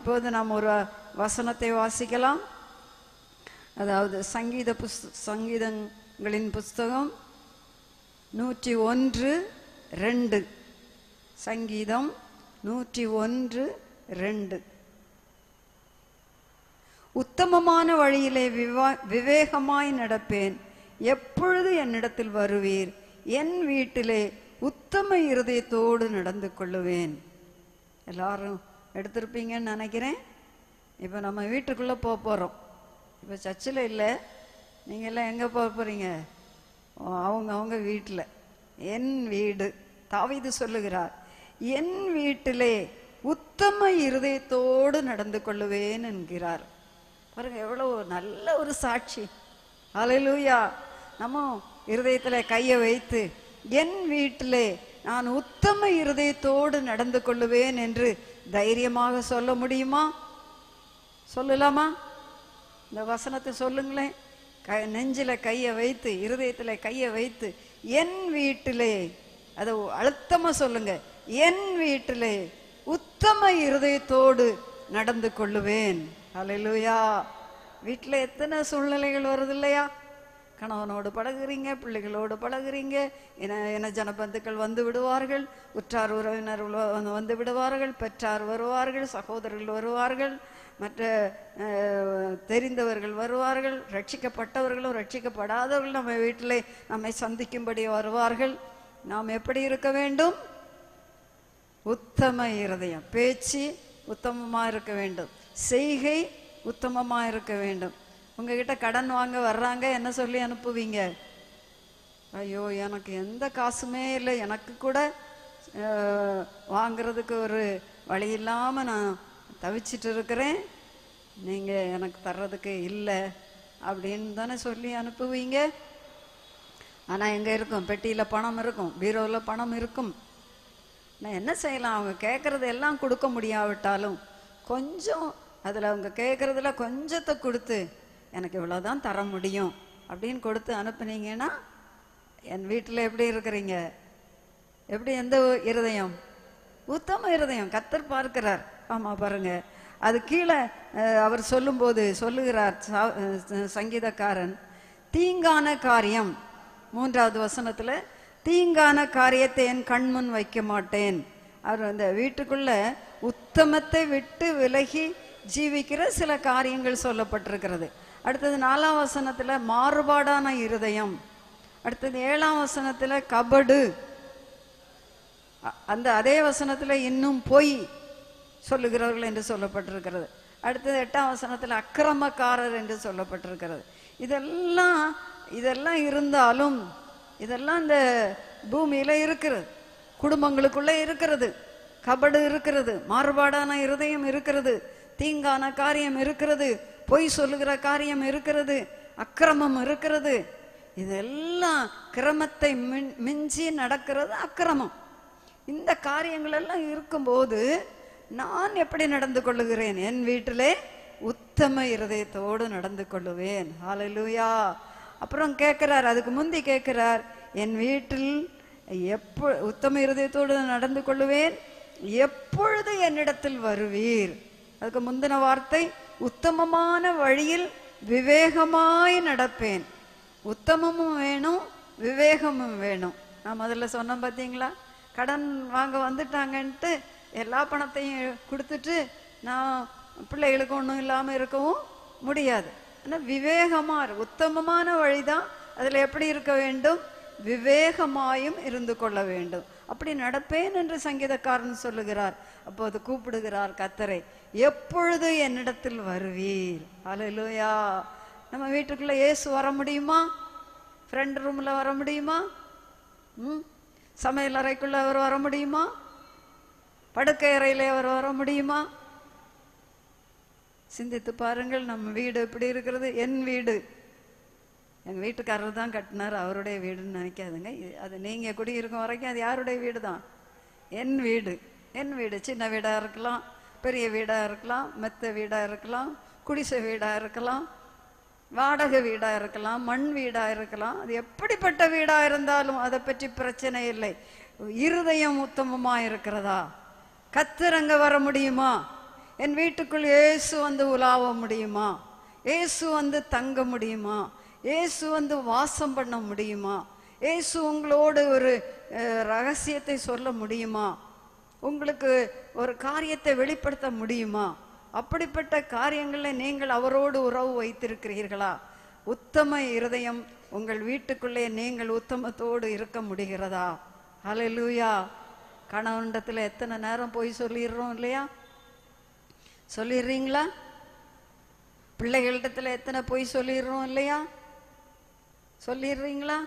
இப்போது நாம் ஒரு வசனத்தை வாசிக்கலாம் அதாவது சங்கீத புஸ் சங்கீதங்களின் புஸ்தகம் நூற்றி ஒன்று ரெண்டு சங்கீதம் நூற்றி ஒன்று ரெண்டு உத்தமமான வழியிலே விவா விவேகமாய் நடப்பேன் எப்பொழுது என்னிடத்தில் வருவீர் என் வீட்டிலே உத்தம இருதயத்தோடு நடந்து கொள்ளுவேன் எல்லாரும் எடுத்திருப்பீங்கன்னு நினைக்கிறேன் இப்போ நம்ம வீட்டுக்குள்ளே போக போகிறோம் இப்போ சர்ச்சில் இல்லை நீங்கள் எல்லாம் எங்கே போக போகிறீங்க அவங்க அவங்க வீட்டில் என் வீடு தாவீது சொல்லுகிறார் என் வீட்டிலே உத்தம இருதயத்தோடு நடந்து கொள்ளுவேன் என்கிறார் பாருங்க எவ்வளவு நல்ல ஒரு சாட்சி அலையிலூயா நம்ம இருதயத்துல கையை வைத்து என் வீட்டிலே நான் உத்தம இருதயத்தோடு நடந்து கொள்ளுவேன் என்று தைரியமாக சொல்ல முடியுமா சொல்லலாமா இந்த வசனத்தை சொல்லுங்களேன் க நெஞ்சில கையை வைத்து இருதயத்துல கையை வைத்து என் வீட்டிலே அதை அழுத்தமா சொல்லுங்க என் வீட்டிலே உத்தம இருதயத்தோடு நடந்து கொள்ளுவேன் அல்லேலூயா வீட்டில் எத்தனை சூழ்நிலைகள் வருது இல்லையா கணவனோடு பழகுறீங்க பிள்ளைகளோடு பழகுறீங்க என என ஜனபந்துக்கள் வந்து விடுவார்கள் உற்றார் உறவினர் உள்ள- வந்து- வந்து விடுவார்கள் பெற்றார் வருவார்கள் சகோதரர்கள் வருவார்கள் மற்ற அஹ், தெரிந்தவர்கள் வருவார்கள் ரட்சிக்கப்பட்டவர்களும் ரட்சிக்கப்படாதவர்கள் நம்ம வீட்டிலே நம்மை சந்திக்கும்படி வருவார்கள் நாம் எப்படி இருக்க வேண்டும் உத்தம இருதயம் பேச்சு உத்தமமா இருக்க வேண்டும் செய்கை உத்தமமா இருக்க வேண்டும் உங்ககிட்ட கடன் வாங்க வர்றாங்க என்ன சொல்லி அனுப்புவீங்க ஐயோ எனக்கு எந்த காசுமே இல்லை எனக்கு கூட அஹ், வாங்குறதுக்கு ஒரு வழி இல்லாம நான் தவிச்சிட்டு இருக்கிறேன் நீங்க எனக்கு தர்றதுக்கு இல்லை அப்படின்னு தானே சொல்லி அனுப்புவீங்க ஆனா எங்க இருக்கும் பெட்டியில பணம் இருக்கும் பீரோவில் பணம் இருக்கும் நான் என்ன செய்யலாம் அவங்க கேட்கறது எல்லாம் கொடுக்க முடியாவிட்டாலும் கொஞ்சம் அதில் அவங்க கேட்கறதுல கொஞ்சத்தை கொடுத்து எனக்கு இவ்வளோதான் தர முடியும் அப்படின்னு கொடுத்து அனுப்புனீங்கன்னா என் வீட்டில் எப்படி இருக்கிறீங்க எப்படி எந்த இருதயம் உத்தம இருதயம் கத்தர் பார்க்கிறார் ஆமா பாருங்க அது கீழே அஹ், அவர் சொல்லும்போது சொல்லுகிறார் சா- அஹ், சங்கீதக்காரன் தீங்கான காரியம் மூன்றாவது வசனத்துல தீங்கான காரியத்தை என் கண்முன் வைக்க மாட்டேன் அவர் அந்த வீட்டுக்குள்ள உத்தமத்தை விட்டு விலகி ஜீவிக்கிற சில காரியங்கள் சொல்லப்பட்டிருக்கிறது அடுத்தது நாலாம் வசனத்துல மாறுபாடான இருதயம் அடுத்தது ஏழாம் வசனத்துல கபடு அ- அந்த அதே வசனத்துல இன்னும் பொய் சொல்லுகிறவர்கள் என்று சொல்லப்பட்டிருக்கிறது அடுத்தது எட்டாம் வசனத்துல அக்கிரமக்காரர் என்று சொல்லப்பட்டிருக்கிறது இதெல்லாம் இதெல்லாம் இருந்தாலும் இதெல்லாம் இந்த பூமியில இருக்கிறது குடும்பங்களுக்குள்ள இருக்கிறது கபடு இருக்கிறது மாறுபாடான இருதயம் இருக்கிறது தீங்கான காரியம் இருக்கிறது பொய் சொல்லுகிற காரியம் இருக்கிறது அக்கிரமம் இருக்கிறது இதெல்லாம் கிரமத்தை மின்- மிஞ்சி நடக்கிறது அக்கிரமம் இந்த காரியங்கள் எல்லாம் இருக்கும்போது நான் எப்படி நடந்து கொள்ளுகிறேன் என் வீட்டிலே உத்தம இருதயத்தோடு நடந்து கொள்ளுவேன் ஹalleluya அப்புறம் கேட்கிறார் அதுக்கு முந்தி கேட்கிறார் என் வீட்டில் எப்போ உத்தம இருதயத்தோடு நடந்து கொள்ளுவேன் எப்பொழுது என்னிடத்தில் வருவீர் அதுக்கு முந்தின வார்த்தை உத்தமமான வழியில் விவேகமாய் நடப்பேன் உத்தமமும் வேணும் விவேகமும் வேணும் நான் முதல்ல சொன்னேன் பார்த்தீங்களா கடன் வாங்க வந்துட்டாங்கன்ட்டு எல்லா பணத்தையும் கொடுத்துட்டு நான் பிள்ளைகளுக்கு ஒன்றும் இல்லாமல் இருக்கவும் முடியாது ஆனால் விவேகமாக இரு- உத்தமமான வழிதான் அதில் எப்படி இருக்க வேண்டும் விவேகமாயும் இருந்து கொள்ள வேண்டும் அப்படி நடப்பேன் என்று சங்கீதக்காரன் சொல்லுகிறார் அப்போது கூப்பிடுகிறார் கத்தரை எப்பொழுது என்னிடத்தில் வருவீர் அல்லேலூயா நம்ம வீட்டுக்குள்ள இயேசு வர முடியுமா ஃப்ரெண்ட் ரூம்ல வர முடியுமா ம் சமையல் அறைக்குள்ள அவர் வர முடியுமா படுக்கை அறையிலே அவர் வர முடியுமா சிந்தித்து பாருங்கள் நம்ம வீடு எப்படி இருக்கிறது என் வீடு எங்க வீட்டுக்காரர் தான் கட்டினார் அவருடைய வீடுன்னு நினைக்காதுங்க இது- அது நீங்க குடியிருக்கும் வரைக்கும் அது யாருடைய வீடு தான் என் வீடு என் வீடு சின்ன வீடா இருக்கலாம் பெரிய வீடா இருக்கலாம் மெத்த வீடா இருக்கலாம் குடிசை வீடா இருக்கலாம் வாடகை வீடா இருக்கலாம் மண் வீடா இருக்கலாம் அது எப்படிப்பட்ட வீடா இருந்தாலும் அதை பற்றி பிரச்சனை இல்லை இருதயம் உத்தமமா இருக்கிறதா கத்தர் அங்க வர முடியுமா என் வீட்டுக்குள் இயேசு வந்து உலாவ முடியுமா இயேசு வந்து தங்க முடியுமா இயேசு வந்து வாசம் பண்ண முடியுமா இயேசு உங்களோடு ஒரு அஹ், ரகசியத்தை சொல்ல முடியுமா உங்களுக்கு ஒரு காரியத்தை வெளிப்படுத்த முடியுமா அப்படிப்பட்ட காரியங்களில் நீங்கள் அவரோடு உறவு வைத்திருக்கிறீர்களா உத்தம இருதயம் உங்கள் வீட்டுக்குள்ளே நீங்கள் உத்தமத்தோடு இருக்க முடிகிறதா ஹalleluya கணவனிடத்தில் எத்தனை நேரம் போய் சொல்லிடுறோம் இல்லையா சொல்லிடுறீங்களா பிள்ளைகளிடத்துல எத்தனை பொய் சொல்லிடுறோம் இல்லையா சொல்லிடுறீங்களா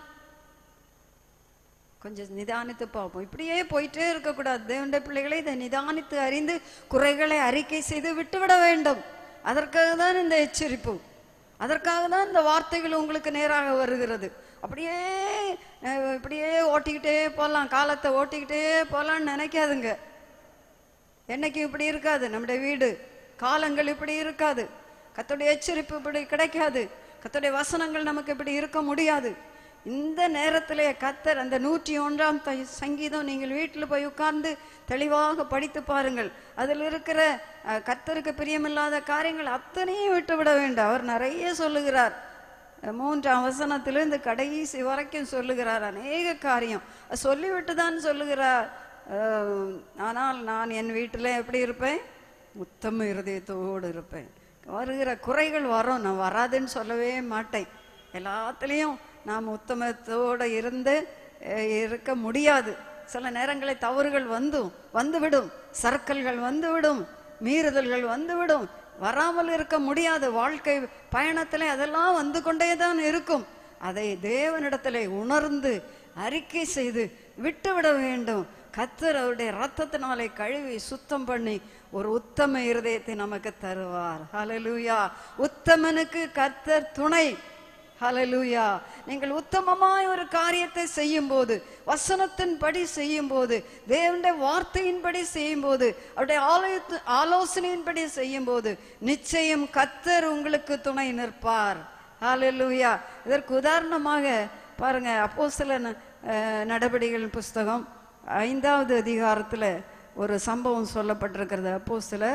கொஞ்சம் நிதானித்து பார்ப்போம் இப்படியே போயிட்டே இருக்கக்கூடாது தேவனுடைய பிள்ளைகளை இதை நிதானித்து அறிந்து குறைகளை அறிக்கை செய்து விட்டுவிட வேண்டும் அதற்காக தான் இந்த எச்சரிப்பு அதற்காக தான் இந்த வார்த்தைகள் உங்களுக்கு நேராக வருகிறது அப்படியே அஹ், இப்படியே ஓட்டிக்கிட்டே போகலாம் காலத்தை ஓட்டிக்கிட்டே போகலான்னு நினைக்காதுங்க என்னைக்கும் இப்படி இருக்காது நம்முடைய வீடு காலங்கள் இப்படி இருக்காது கத்தோடைய எச்சரிப்பு இப்படி கிடைக்காது கத்தோடைய வசனங்கள் நமக்கு இப்படி இருக்க முடியாது இந்த நேரத்திலே கத்தர் அந்த நூற்றி ஒன்றாம் த- சங்கீதம் நீங்கள் வீட்டில் போய் உட்கார்ந்து தெளிவாக படித்து பாருங்கள் அதில் இருக்கிற அஹ், கர்த்தருக்கு பிரியமில்லாத காரியங்கள் அத்தனையும் விட்டு விட வேண்டும் அவர் நிறைய சொல்லுகிறார் அஹ், மூன்றாம் வசனத்திலிருந்து கடைசி வரைக்கும் சொல்லுகிறார் அநேக காரியம் அது சொல்லிவிட்டு தான் சொல்லுகிறார் அஹ், ஆனால் நான் என் வீட்டில் எப்படி இருப்பேன் உத்தம இருதயத்தோடு இருப்பேன் வருகிற குறைகள் வரும் நான் வராதுன்னு சொல்லவே மாட்டேன் எல்லாத்துலேயும் நாம் உத்தமத்தோடு இருந்து அஹ், இருக்க முடியாது சில நேரங்களில் தவறுகள் வந்தும் வந்துவிடும் சறுக்கல்கள் வந்துவிடும் மீறுதல்கள் வந்துவிடும் வராமல் இருக்க முடியாது வாழ்க்கை பயணத்திலே அதெல்லாம் வந்து கொண்டே தான் இருக்கும் அதை தேவனிடத்திலே உணர்ந்து அறிக்கை செய்து விட்டுவிட வேண்டும் கத்தர் அவருடைய ரத்தத்தினாலே கழுவி சுத்தம் பண்ணி ஒரு உத்தம இருதயத்தை நமக்கு தருவார் ஹalleluya உத்தமனுக்கு கத்தர் துணை ஹalleluya நீங்கள் உத்தமமாய் ஒரு காரியத்தை செய்யும்போது வசனத்தின்படி செய்யும்போது தேவனுடைய வார்த்தையின்படி செய்யும்போது அவருடைய ஆலோச ஆலோசனையின்படி செய்யும்போது நிச்சயம் கத்தர் உங்களுக்கு துணை நிற்பார் ஹalleluya இதற்கு உதாரணமாக பாருங்க அப்போ சில நடவடிக்கைகள் புஸ்தகம் ஐந்தாவது அதிகாரத்துல ஒரு சம்பவம் சொல்லப்பட்டிருக்கிறது அப்போ சிலர்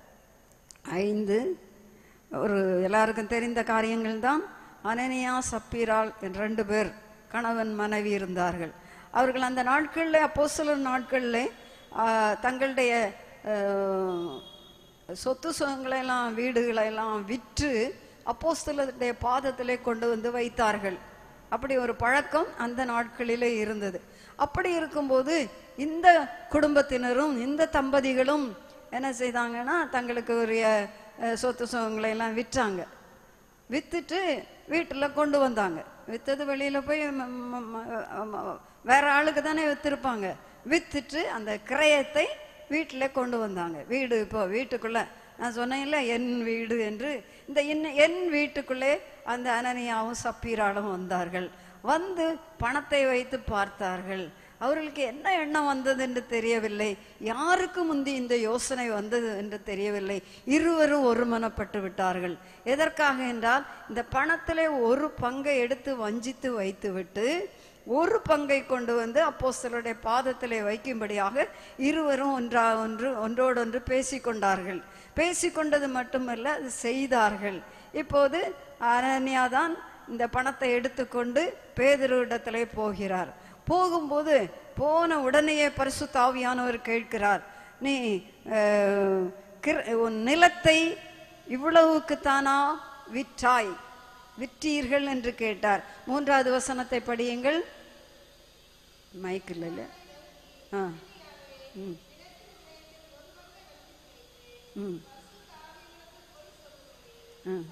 ஐந்து ஒரு எல்லாருக்கும் தெரிந்த காரியங்கள் தான் அனனியா சப்பீரால் என்ற ரெண்டு பேர் கணவன் மனைவி இருந்தார்கள் அவர்கள் அந்த நாட்களில் அப்போ சில நாட்களில் தங்களுடைய ஆஹ், சொத்து சுகங்களை எல்லாம் வீடுகளை எல்லாம் விற்று அப்போஸ்தலருடைய பாதத்திலே கொண்டு வந்து வைத்தார்கள் அப்படி ஒரு பழக்கம் அந்த நாட்களிலே இருந்தது அப்படி இருக்கும்போது இந்த குடும்பத்தினரும் இந்த தம்பதிகளும் என்ன செய்தாங்கன்னா தங்களுக்கு உரிய அஹ், சொத்து சுகங்களை எல்லாம் விற்றாங்க வித்துட்டு வீட்டில் கொண்டு வந்தாங்க வித்தது வெளியில் போய் ம- ம- ம- ம- வேற ஆளுக்கு தானே வித்திருப்பாங்க வித்துட்டு அந்த கிரயத்தை வீட்டில் கொண்டு வந்தாங்க வீடு இப்போ வீட்டுக்குள்ள நான் சொன்னேன்ல என் வீடு என்று இந்த என் என் வீட்டுக்குள்ளே அந்த அனனியாவும் சப்பீராலும் வந்தார்கள் வந்து பணத்தை வைத்து பார்த்தார்கள் அவர்களுக்கு என்ன எண்ணம் வந்தது என்று தெரியவில்லை யாருக்கு முந்தி இந்த யோசனை வந்தது என்று தெரியவில்லை இருவரும் ஒருமனப்பட்டு விட்டார்கள் எதற்காக என்றால் இந்த பணத்திலே ஒரு பங்கை எடுத்து வஞ்சித்து வைத்துவிட்டு ஒரு பங்கை கொண்டு வந்து அப்போஸ்தலருடைய பாதத்திலே வைக்கும்படியாக இருவரும் ஒன்றா ஒன்று ஒன்றோடொன்று பேசிக்கொண்டார்கள் பேசிக்கொண்டது மட்டுமல்ல அது செய்தார்கள் இப்போது அனன்யா தான் இந்த பணத்தை எடுத்துக்கொண்டு பேதுருவிடத்திலே போகிறார் போகும்போது போன உடனேயே பரிசுத்த ஆவியானவர் கேட்கிறார் நீ அஹ், கிர- உன் நிலத்தை இவ்வளவுக்குத்தானா விற்றாய் விற்றீர்கள் என்று கேட்டார் மூன்றாவது வசனத்தை படியுங்கள் மைக் இல்லைல்ல ஆ ம் ம் ம்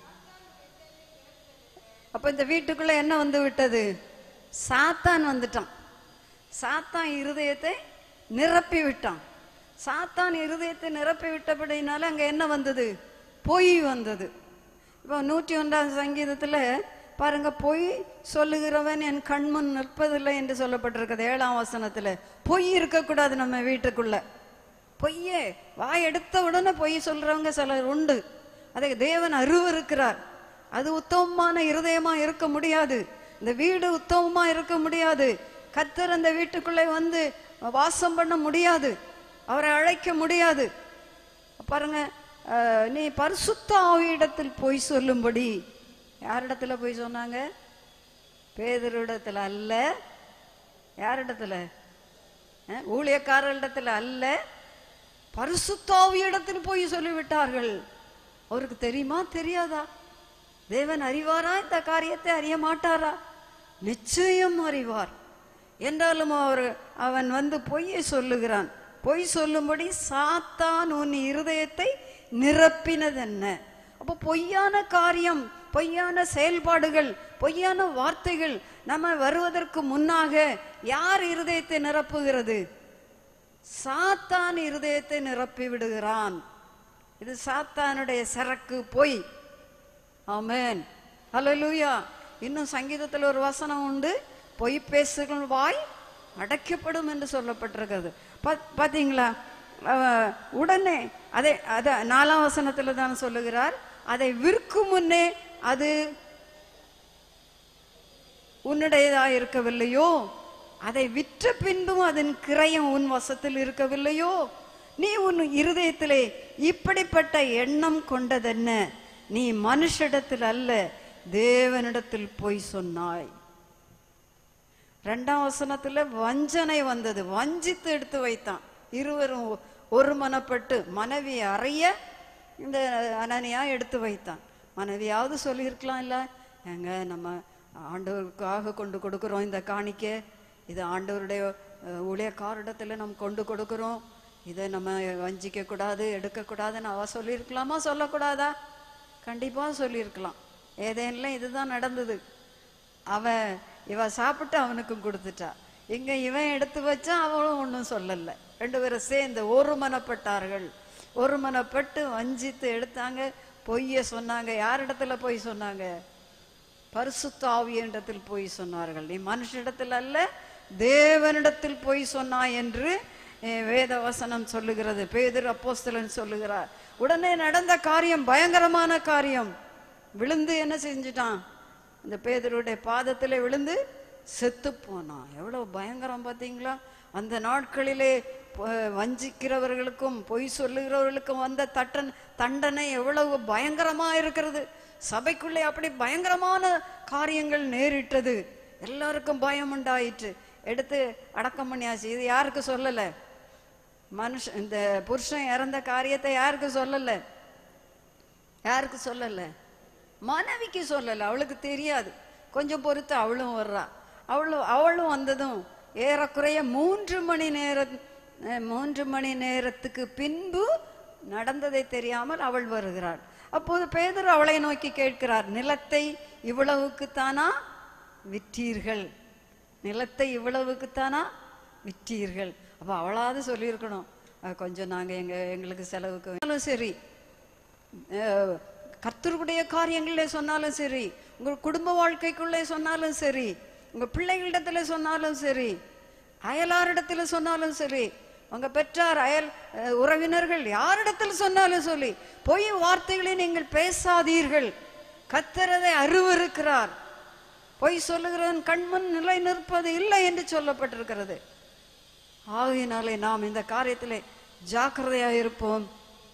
அப்ப இந்த வீட்டுக்குள்ள என்ன வந்து விட்டது சாத்தான் வந்துட்டான் சாத்தான் இருதயத்தை நிரப்பி விட்டான் சாத்தான் இருதயத்தை நிரப்பி விட்டபடினால அங்க என்ன வந்தது பொய் வந்தது இப்போ நூற்றி ஒன்றாம் சங்கீதத்துல பாருங்க பொய் சொல்லுகிறவன் என் கண்முன் நிற்பதில்லை என்று சொல்லப்பட்டிருக்கிறது ஏழாம் வசனத்துல பொய் இருக்கக்கூடாது நம்ம வீட்டுக்குள்ள பொய்யே வாய் எடுத்த உடனே பொய் சொல்றவங்க சிலர் உண்டு அதை தேவன் அருவருக்கிறார் அது உத்தமமான இருதயமா இருக்க முடியாது இந்த வீடு உத்தமமா இருக்க முடியாது கத்தர் அந்த வீட்டுக்குள்ளே வந்து வாசம் பண்ண முடியாது அவரை அழைக்க முடியாது பாருங்க அஹ், நீ பரிசுத்த ஆவியிடத்தில் போய் சொல்லும்படி யாரிடத்துல போய் சொன்னாங்க பேதரிடத்துல அல்ல யாரிடத்துல அஹ், ஊழியக்காரரிடத்துல அல்ல பரிசுத்தாவியிடத்தில் போய் சொல்லிவிட்டார்கள் அவருக்கு தெரியுமா தெரியாதா தேவன் அறிவாரா இந்த காரியத்தை அறிய மாட்டாரா நிச்சயம் அறிவார் என்றாலும் அவர் அவன் வந்து பொய்யை சொல்லுகிறான் பொய் சொல்லும்படி சாத்தான் உன் இருதயத்தை நிரப்பினதென்ன அப்போ பொய்யான காரியம் பொய்யான செயல்பாடுகள் பொய்யான வார்த்தைகள் நம்ம வருவதற்கு முன்னாக யார் இருதயத்தை நிரப்புகிறது சாத்தான் இருதயத்தை நிரப்பி விடுகிறான் இது சாத்தானுடைய சரக்கு பொய் ஆமென் ஹalleluya இன்னும் சங்கீதத்தில் ஒரு வசனம் உண்டு பொய் பேசுகள் வாய் அடைக்கப்படும் என்று சொல்லப்பட்டிருக்கிறது பா- பாத்தீங்களா அஹ், உடனே அதை அத நாலாம் வசனத்துல தான் சொல்லுகிறார் அதை விற்கும் முன்னே அது உன்னுடையதா இருக்கவில்லையோ அதை விற்ற பின்பும் அதன் கிரயம் உன் வசத்தில் இருக்கவில்லையோ நீ உன் இருதயத்திலே இப்படிப்பட்ட எண்ணம் கொண்டதென்ன நீ மனுஷிடத்தில் அல்ல தேவனிடத்தில் போய் சொன்னாய் ரெண்டாம் வசனத்துல வஞ்சனை வந்தது வஞ்சித்து எடுத்து வைத்தான் இருவரும் ஒ- ஒருமனப்பட்டு மனைவி அறைய இந்த அனனியா எடுத்து வைத்தான் மனைவியாவது சொல்லியிருக்கலாம் இல்ல ஏங்க நம்ம ஆண்டவருக்காக கொண்டு கொடுக்கிறோம் இந்த காணிக்க இது ஆண்டவருடைய அஹ், ஊழியக்காரிடத்துல நம்ம கொண்டு கொடுக்கிறோம் இதை நம்ம வஞ்சிக்க கூடாது எடுக்கக்கூடாதுன்னு அவ சொல்லியிருக்கலாமா சொல்லக்கூடாதா கண்டிப்பா சொல்லியிருக்கலாம் ஏதேன்ல இதுதான் நடந்தது அவன் இவ சாப்பிட்டு அவனுக்கும் கொடுத்துட்டா இங்க இவன் எடுத்து வச்சா அவளும் ஒன்றும் சொல்லல ரெண்டு பேரும் சேர்ந்து ஒருமனப்பட்டார்கள் ஒருமனப்பட்டு வஞ்சித்து எடுத்தாங்க பொய்ய சொன்னாங்க யாரிடத்துல போய் சொன்னாங்க பரிசுத்த ஆவியனிடத்தில் போய் சொன்னார்கள் நீ மனுஷனிடத்தில் அல்ல தேவனிடத்தில் போய் சொன்னாய் என்று அஹ், வேத வசனம் சொல்லுகிறது பேதர் அப்போஸ்தலன் சொல்லுகிறார் உடனே நடந்த காரியம் பயங்கரமான காரியம் விழுந்து என்ன செஞ்சிட்டான் இந்த பேதருடைய பாதத்திலே விழுந்து செத்து போனான் எவ்வளவு பயங்கரம் பார்த்தீங்களா அந்த நாட்களிலே ப- வஞ்சிக்கிறவர்களுக்கும் பொய் சொல்லுகிறவர்களுக்கும் வந்த தட்டன் தண்டனை எவ்வளவு பயங்கரமா இருக்கிறது சபைக்குள்ளே அப்படி பயங்கரமான காரியங்கள் நேரிட்டது எல்லாருக்கும் பயம் உண்டாயிற்று எடுத்து அடக்கம் பண்ணியாச்சு இது யாருக்கு சொல்லல மனுஷ இந்த புருஷன் இறந்த காரியத்தை யாருக்கு சொல்லல யாருக்கு சொல்லல மனைவிக்கு சொல்லல அவளுக்கு தெரியாது கொஞ்சம் பொறுத்து அவளும் வர்றா அவளும் அவளும் வந்ததும் ஏறக்குறைய மூன்று மணி நேர அஹ், மூன்று மணி நேரத்துக்கு பின்பு நடந்ததை தெரியாமல் அவள் வருகிறாள் அப்போது பேதர் அவளை நோக்கி கேட்கிறார் நிலத்தை இவ்வளவுக்குத்தானா விற்றீர்கள் நிலத்தை இவ்வளவுக்குத்தானா விற்றீர்கள் அப்ப அவளாவது சொல்லியிருக்கணும் அஹ், கொஞ்சம் நாங்க எங்க எங்களுக்கு செலவுக்கு வேணாலும் சரி அஹ், கர்த்தருடைய காரியங்களே சொன்னாலும் சரி உங்க குடும்ப வாழ்க்கைக்குள்ளே சொன்னாலும் சரி உங்க பிள்ளைகளிடத்துல சொன்னாலும் சரி அயலாரிடத்துல சொன்னாலும் சரி உங்க பெற்றார் அயல் அஹ், உறவினர்கள் யாரிடத்தில் சொன்னாலும் சொல்லி பொய் வார்த்தைகளை நீங்கள் பேசாதீர்கள் கத்தரதை அருவருக்கிறார் பொய் சொல்லுகிறவன் கண்முன் நிலை நிற்பது இல்லை என்று சொல்லப்பட்டிருக்கிறது ஆகையினாலே நாம் இந்த காரியத்திலே ஜாக்கிரதையா இருப்போம்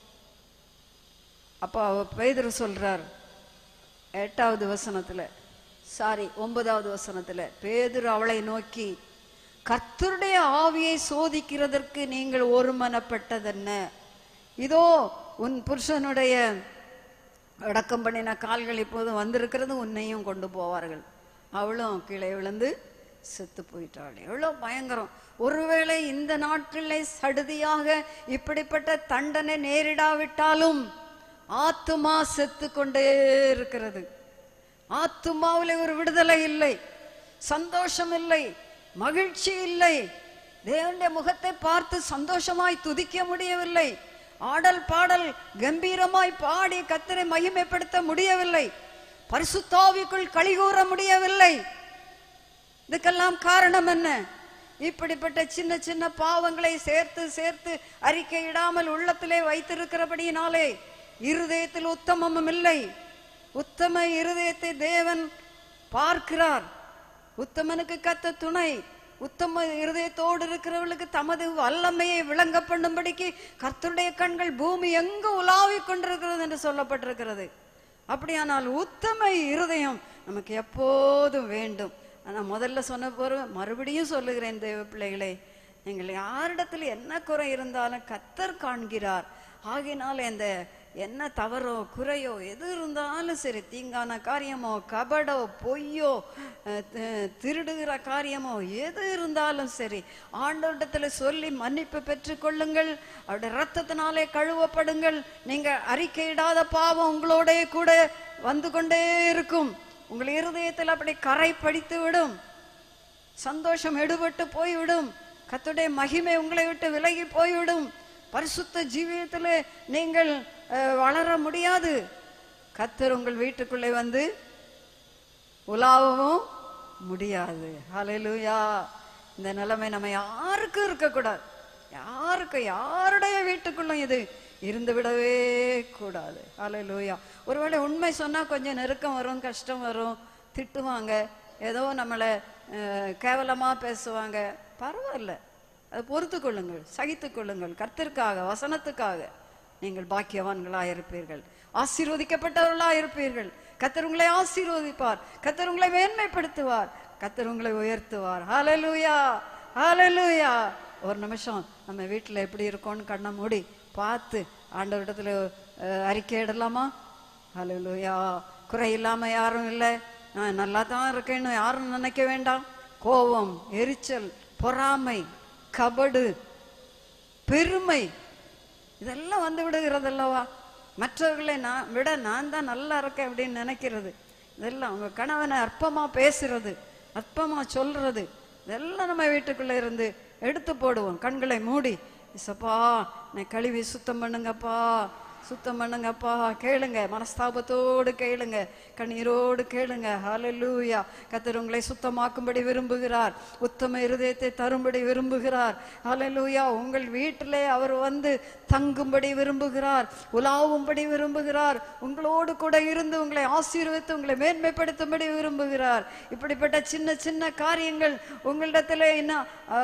அப்போ பேதுரு சொல்றார் எட்டாவது வசனத்துல சாரி ஒன்பதாவது வசனத்துல பேதுரு அவளை நோக்கி கர்த்தருடைய ஆவியை சோதிக்கிறதற்கு நீங்கள் ஒருமனப்பட்டதென்ன இதோ உன் புருஷனுடைய அடக்கம் பண்ணின கால்கள் இப்போது வந்திருக்கிறது உன்னையும் கொண்டு போவார்கள் அவளும் கீழே விழுந்து செத்து போயிட்டாள் எவ்வளோ பயங்கரம் ஒருவேளை இந்த நாட்களிலே சடுதியாக இப்படிப்பட்ட தண்டனை நேரிடாவிட்டாலும் ஆத்துமா செத்து கொண்டே இருக்கிறது ஆத்துமாவிலே ஒரு விடுதலை இல்லை சந்தோஷம் இல்லை மகிழ்ச்சி இல்லை தேவனுடைய முகத்தை பார்த்து சந்தோஷமாய் துதிக்க முடியவில்லை ஆடல் பாடல் கம்பீரமாய் பாடி கத்தரை மகிமைப்படுத்த முடியவில்லை பரிசுத்தாவிக்குள் கலிகூற முடியவில்லை இதுக்கெல்லாம் காரணம் என்ன இப்படிப்பட்ட சின்ன சின்ன பாவங்களை சேர்த்து சேர்த்து அறிக்கையிடாமல் உள்ளத்திலே வைத்திருக்கிறபடியினாலே இருதயத்தில் உத்தமமும் இல்லை உத்தம இருதயத்தை தேவன் பார்க்கிறார் உத்தமனுக்கு கத்த துணை உத்தம இருதயத்தோடு இருக்கிறவர்களுக்கு தமது வல்லமையை விளங்க பண்ணும்படிக்கு கர்த்தருடைய கண்கள் பூமி எங்க உலாவிக் கொண்டிருக்கிறது என்று சொல்லப்பட்டிருக்கிறது அப்படியானால் உத்தம இருதயம் நமக்கு எப்போதும் வேண்டும் நான் முதல்ல சொன்ன போற மறுபடியும் சொல்லுகிறேன் தேவ பிள்ளைகளே நீங்கள் யாரிடத்தில் என்ன குறை இருந்தாலும் கத்தர் காண்கிறார் ஆகையினால அந்த என்ன தவறோ குறையோ எது இருந்தாலும் சரி தீங்கான காரியமோ கபடோ பொய்யோ அஹ், தி- திருடுகிற காரியமோ எது இருந்தாலும் சரி ஆண்டவரிடத்துல சொல்லி மன்னிப்பு பெற்றுக்கொள்ளுங்கள் அவருடைய ரத்தத்தினாலே கழுவப்படுங்கள் நீங்க அறிக்கையிடாத பாவம் உங்களோட கூட வந்து கொண்டே இருக்கும் உங்கள் இருதயத்தில் அப்படி கரை படித்து விடும் சந்தோஷம் எடுபட்டு போய்விடும் கர்த்தருடைய மகிமை உங்களை விட்டு விலகி போய்விடும் பரிசுத்த ஜீவியத்தில் நீங்கள் அஹ், வளர முடியாது கர்த்தர் உங்கள் வீட்டுக்குள்ளே வந்து உலாவவும் முடியாது ஹalleluya இந்த நிலைமை நம்ம யாருக்கும் இருக்கக்கூடாது யாருக்கும் யாருடைய வீட்டுக்குள்ளும் இது இருந்து விடவே கூடாது ஹalleluya ஒருவேளை உண்மை சொன்னா கொஞ்சம் நெருக்கம் வரும் கஷ்டம் வரும் திட்டுவாங்க ஏதோ நம்மளை அஹ், கேவலமா பேசுவாங்க பரவாயில்ல அதை பொறுத்து கொள்ளுங்கள் சகித்துக் கொள்ளுங்கள் கர்த்தருக்காக வசனத்துக்காக நீங்கள் பாக்கியவான்களாக இருப்பீர்கள் ஆசீர்வதிக்கப்பட்டவர்களாக இருப்பீர்கள் கத்தர் உங்களை ஆசீர்வதிப்பார் கத்தர் உங்களை மேன்மைப்படுத்துவார் கத்தர் உங்களை உயர்த்துவார் ஹalleluya ஹalleluya ஒரு நிமிஷம் நம்ம வீட்டில் எப்படி இருக்கோம்னு கண்ணை மூடி பார்த்து ஆண்டவரிடத்துல அஹ், அறிக்கையிடலாமா ஹalleluya குறை இல்லாம யாரும் இல்லை நான் நல்லா தான் இருக்கேன்னு யாரும் நினைக்க வேண்டாம் கோபம் எரிச்சல் பொறாமை கபடு பெருமை இதெல்லாம் வந்து விடுகிறதல்லவா மற்றவர்களை நான் விட நான் தான் நல்லா இருக்கேன் அப்படின்னு நினைக்கிறது இதெல்லாம் உங்க கணவனை அற்பமா பேசுறது அற்பமா சொல்றது இதெல்லாம் நம்ம வீட்டுக்குள்ள இருந்து எடுத்து போடுவோம் கண்களை மூடி இசப்பா நான் கழுவி சுத்தம் பண்ணுங்கப்பா சுத்தம் பண்ணுங்கப்பா கேளுங்க மனஸ்தாபத்தோடு கேளுங்க கண்ணீரோடு கேளுங்க ஹalleluya கத்தர் உங்களை சுத்தமாக்கும்படி விரும்புகிறார் உத்தம இருதயத்தை தரும்படி விரும்புகிறார் ஹalleluya உங்கள் வீட்டிலே அவர் வந்து தங்கும்படி விரும்புகிறார் உலாவும்படி விரும்புகிறார் உங்களோடு கூட இருந்து உங்களை ஆசீர்வதித்து உங்களை மேன்மைப்படுத்தும்படி விரும்புகிறார் இப்படிப்பட்ட சின்ன சின்ன காரியங்கள் உங்களிடத்திலே இன்னும்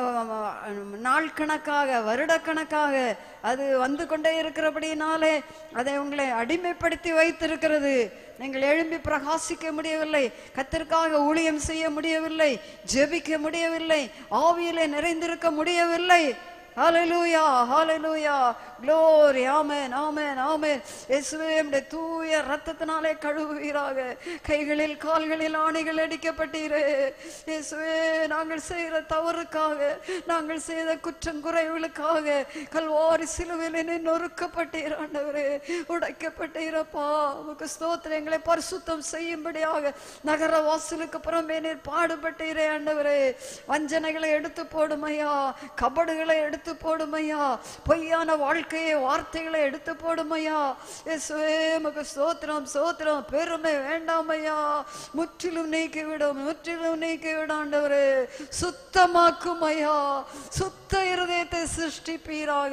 அஹ், நாள் கணக்காக வருடக்கணக்காக அது வந்து கொண்டே இருக்கிறபடினாலே அதை உங்களை அடிமைப்படுத்தி வைத்திருக்கிறது நீங்கள் எழும்பி பிரகாசிக்க முடியவில்லை கத்திற்காக ஊழியம் செய்ய முடியவில்லை ஜெபிக்க முடியவில்லை ஆவியிலே நிறைந்திருக்க முடியவில்லை ஹalleluya ஹalleluya glory amen amen amen இயேசுவே உம்முடைய தூய ரத்தத்தினாலே கழுவுவீராக கைகளில் கால்களில் ஆணிகள் அடிக்கப்பட்டீரே இயேசுவே நாங்கள் செய்கிற தவறுக்காக நாங்கள் செய்த குற்றம் குறைவுகளுக்காக கல்வாரி சிலுவையில் என்னை நொறுக்கப்பட்டீர் ஆண்டவரே உடைக்கப்பட்டீரப்பா உமக்கு ஸ்தோத்திரம் எங்களை பரிசுத்தம் செய்யும்படியாக நகர வாசலுக்கு புறம்பே நீர் பாடுபட்டீரே ஆண்டவரே வஞ்சனைகளை எடுத்து போடுமையா கபடுகளை எடுத்து போடுமையா பொய்யான வாழ்க்கையை வார்த்தைகளை எடுத்து போடுமையா இயேசுவே உமக்கு ஸ்தோத்திரம் ஸ்தோத்திரம் பெருமை வேண்டாமையா முற்றிலும் நீக்கிவிடும் முற்றிலும் நீக்கிவிடும் ஆண்டவரே சுத்தமாக்கும் ஐயா சுத்த இருதயத்தை சிருஷ்டிப்பீராக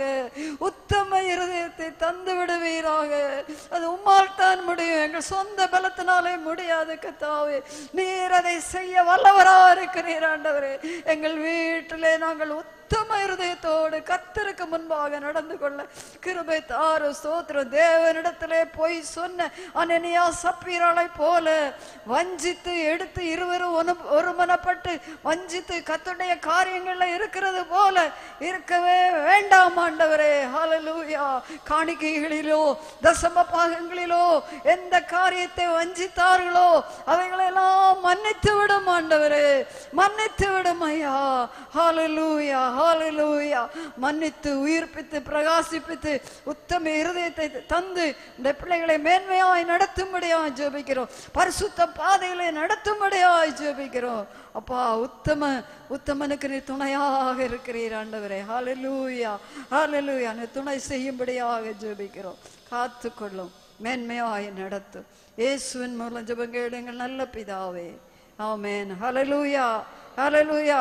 உத்தம இருதயத்தை தந்து விடுவீராக அது உம்மால் தான் முடியும் எங்கள் சொந்த பலத்தினாலே முடியாது கத்தாவே நீர் அதை செய்ய வல்லவரா இருக்கிறீர் ஆண்டவரே எங்கள் வீட்டிலே நாங்கள் உத்தம இருதயத்தோடு கத்தருக்கு முன்பாக நடந்து கொள்ள கிருபை தாரு ஸ்தோத்திரம் தேவனிடத்திலே போய் சொன்ன அனனியா சப்பீராளை போல வஞ்சித்து எடுத்து இருவரும் ஒனு- ஒருமனப்பட்டு வஞ்சித்து கத்துடைய காரியங்கள்ல இருக்கிறது போல இருக்கவே வேண்டாம் ஆண்டவரே ஹalleluya காணிக்கைகளிலோ தசம பாகங்களிலோ எந்த காரியத்தை வஞ்சித்தார்களோ அவைகளெல்லாம் மன்னித்து விடும் ஆண்டவரே மன்னித்து விடும் ஐயா ஹalleluya ஹalleluya மன்னித்து உயிர்ப்பித்து பிரகாசிப்பித்து உத்தம இருதயத்தை தந்து இந்த பிள்ளைகளை மேன்மையாய் நடத்தும்படியாய் ஜெபிக்கிறோம் பரிசுத்த பாதையிலே நடத்தும்படியாய் ஜெபிக்கிறோம் அப்பா உத்தம உத்தமனுக்கு நீ துணையாக இருக்கிறீர் ஆண்டவரே ஹalleluya ஹalleluya நீ துணை செய்யும்படியாக ஜெபிக்கிறோம் காத்துக்கொள்ளும் மேன்மையாய் நடத்தும் இயேசுவின் மூலம் ஜெபங்கள் எங்கள் நல்ல பிதாவே ஆமென் ஹalleluya ஹalleluya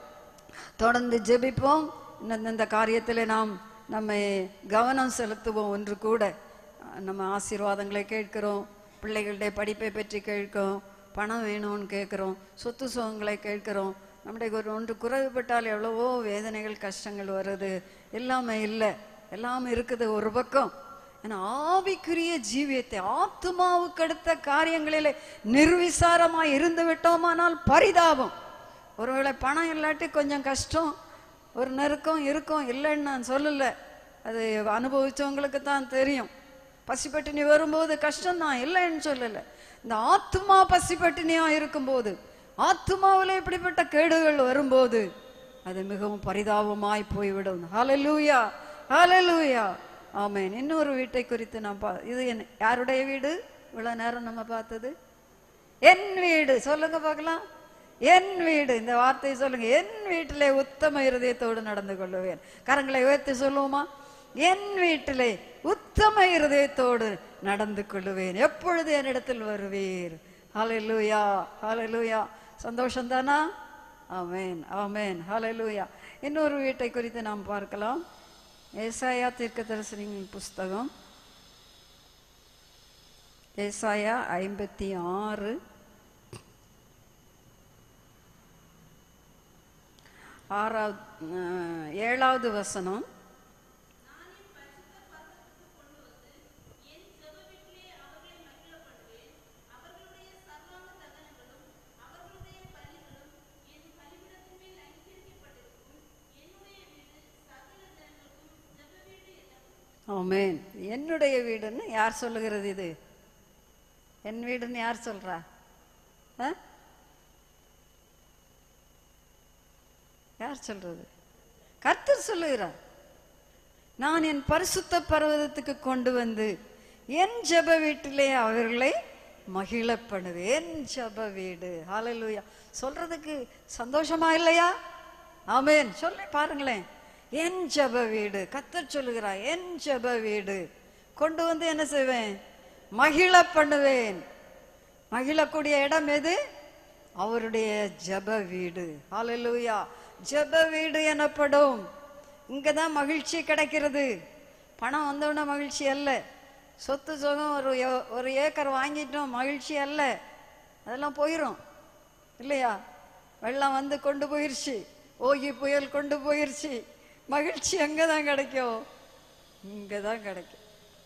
தொடர்ந்து ஜெபிப்போம் இந்த- இந்த காரியத்தில் நாம் நம்மை கவனம் செலுத்துவோம் ஒன்று கூட நம்ம ஆசீர்வாதங்களை கேட்கிறோம் பிள்ளைகளுடைய படிப்பை பற்றி கேட்கிறோம் பணம் வேணும்னு கேட்குறோம் சொத்து சுகங்களை கேட்கிறோம் நம்முடைய ஒரு ஒன்று குறைவுபட்டால் எவ்வளவோ வேதனைகள் கஷ்டங்கள் வருது எல்லாமே இல்லை எல்லாமே இருக்குது ஒரு பக்கம் ஆனா ஆவிக்குரிய ஜீவியத்தை ஆத்துமாவுக்கு அடுத்த காரியங்களிலே நிர்விசாரமாய் இருந்து விட்டோமானால் பரிதாபம் ஒருவேளை பணம் இல்லாட்டி கொஞ்சம் கஷ்டம் ஒரு நெருக்கம் இருக்கும் இல்லைன்னு நான் சொல்லலை அது அனுபவிச்சவங்களுக்கு தான் தெரியும் பசிப்பட்டினி வரும்போது கஷ்டம் தான் இல்லைன்னு சொல்லலை இந்த ஆத்துமா பசிப்பட்டினியா இருக்கும்போது ஆத்துமாவில் இப்படிப்பட்ட கேடுகள் வரும்போது அது மிகவும் பரிதாபமாய் போய்விடும் ஹalleluya ஹalleluya ஆமென் இன்னொரு வீட்டை குறித்து நான் பா இது என் யாருடைய வீடு இவ்வளவு நேரம் நம்ம பார்த்தது என் வீடு சொல்லுங்க பார்க்கலாம் என் வீடு இந்த வார்த்தையை சொல்லுங்க என் வீட்டிலே உத்தம இருதயத்தோடு நடந்து கொள்ளுவேன் கரங்களை உயர்த்தி சொல்லுவோமா என் வீட்டிலே உத்தம இருதயத்தோடு நடந்து கொள்ளுவேன் எப்பொழுது என்னிடத்தில் வருவீர் ஹalleluya ஹalleluya சந்தோஷம் தானா ஆமென் ஆமென் ஹalleluya இன்னொரு வீட்டை குறித்து நாம் பார்க்கலாம் ஏசாயா தீர்க்கதரிசனின் புஸ்தகம் ஏசாயா ஐம்பத்தி ஆறு ஆறாவது அஹ், ஏழாவது வசனம் ஆமென் என்னுடைய வீடுன்னு யார் சொல்லுகிறது இது என் வீடுன்னு யார் சொல்றா ஆ? யார் சொல்றது கர்த்தர் சொல்லுகிறார் நான் என் பரிசுத்த பர்வதத்துக்கு கொண்டு வந்து என் ஜெப வீட்டிலே அவர்களை மகிழ பண்ணுவேன் என் ஜெப வீடு ஹalleluya சொல்றதுக்கு சந்தோஷமா இல்லையா ஆமென் சொல்லி பாருங்களேன் என் ஜெப வீடு கத்தர் சொல்லுகிறார் என் ஜெப வீடு கொண்டு வந்து என்ன செய்வேன் மகிழ பண்ணுவேன் மகிழக்கூடிய இடம் எது அவருடைய ஜெப வீடு ஹalleluya ஜெப வீடு எனப்படும் இங்க தான் மகிழ்ச்சி கிடைக்கிறது பணம் வந்தோடனே மகிழ்ச்சி அல்ல சொத்து சுகம் ஒரு ஏ- ஒரு ஏக்கர் வாங்கிட்டோம் மகிழ்ச்சி அல்ல அதெல்லாம் போயிடும் இல்லையா வெள்ளம் வந்து கொண்டு போயிருச்சு ஓகி புயல் கொண்டு போயிருச்சு மகிழ்ச்சி எங்கே தான் கிடைக்கும் இங்கே தான் கிடைக்கும்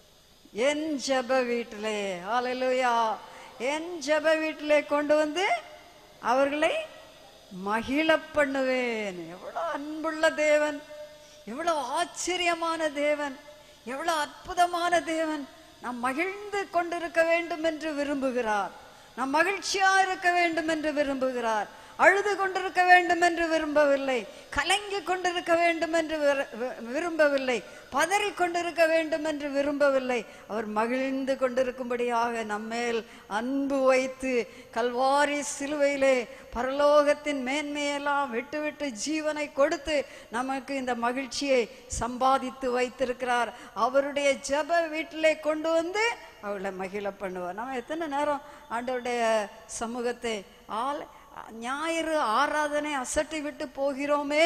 என் ஜெப வீட்டிலே ஹalleluya என் ஜெப வீட்டிலே கொண்டு வந்து அவர்களை மகிழ பண்ணுவேன் எவ்வளவு அன்புள்ள தேவன் எவ்வளவு ஆச்சரியமான தேவன் எவ்வளவு அற்புதமான தேவன் நாம் மகிழ்ந்து கொண்டிருக்க வேண்டும் என்று விரும்புகிறார் நாம் மகிழ்ச்சியா இருக்க வேண்டும் என்று விரும்புகிறார் அழுது கொண்டிருக்க வேண்டும் என்று விரும்பவில்லை கலங்கி கொண்டிருக்க வேண்டும் என்று விரு- வி- விரும்பவில்லை பதறி கொண்டிருக்க வேண்டும் என்று விரும்பவில்லை அவர் மகிழ்ந்து கொண்டிருக்கும்படியாக நம்மேல் அன்பு வைத்து கல்வாரி சிலுவையிலே பரலோகத்தின் மேன்மையெல்லாம் விட்டுவிட்டு ஜீவனை கொடுத்து நமக்கு இந்த மகிழ்ச்சியை சம்பாதித்து வைத்திருக்கிறார் அவருடைய ஜெப வீட்டிலே கொண்டு வந்து அவளை மகிழ பண்ணுவார் நம்ம எத்தனை நேரம் ஆண்டவருடைய சமூகத்தை ஆள் ஞாயிறு ஆராதனை அசட்டி விட்டு போகிறோமே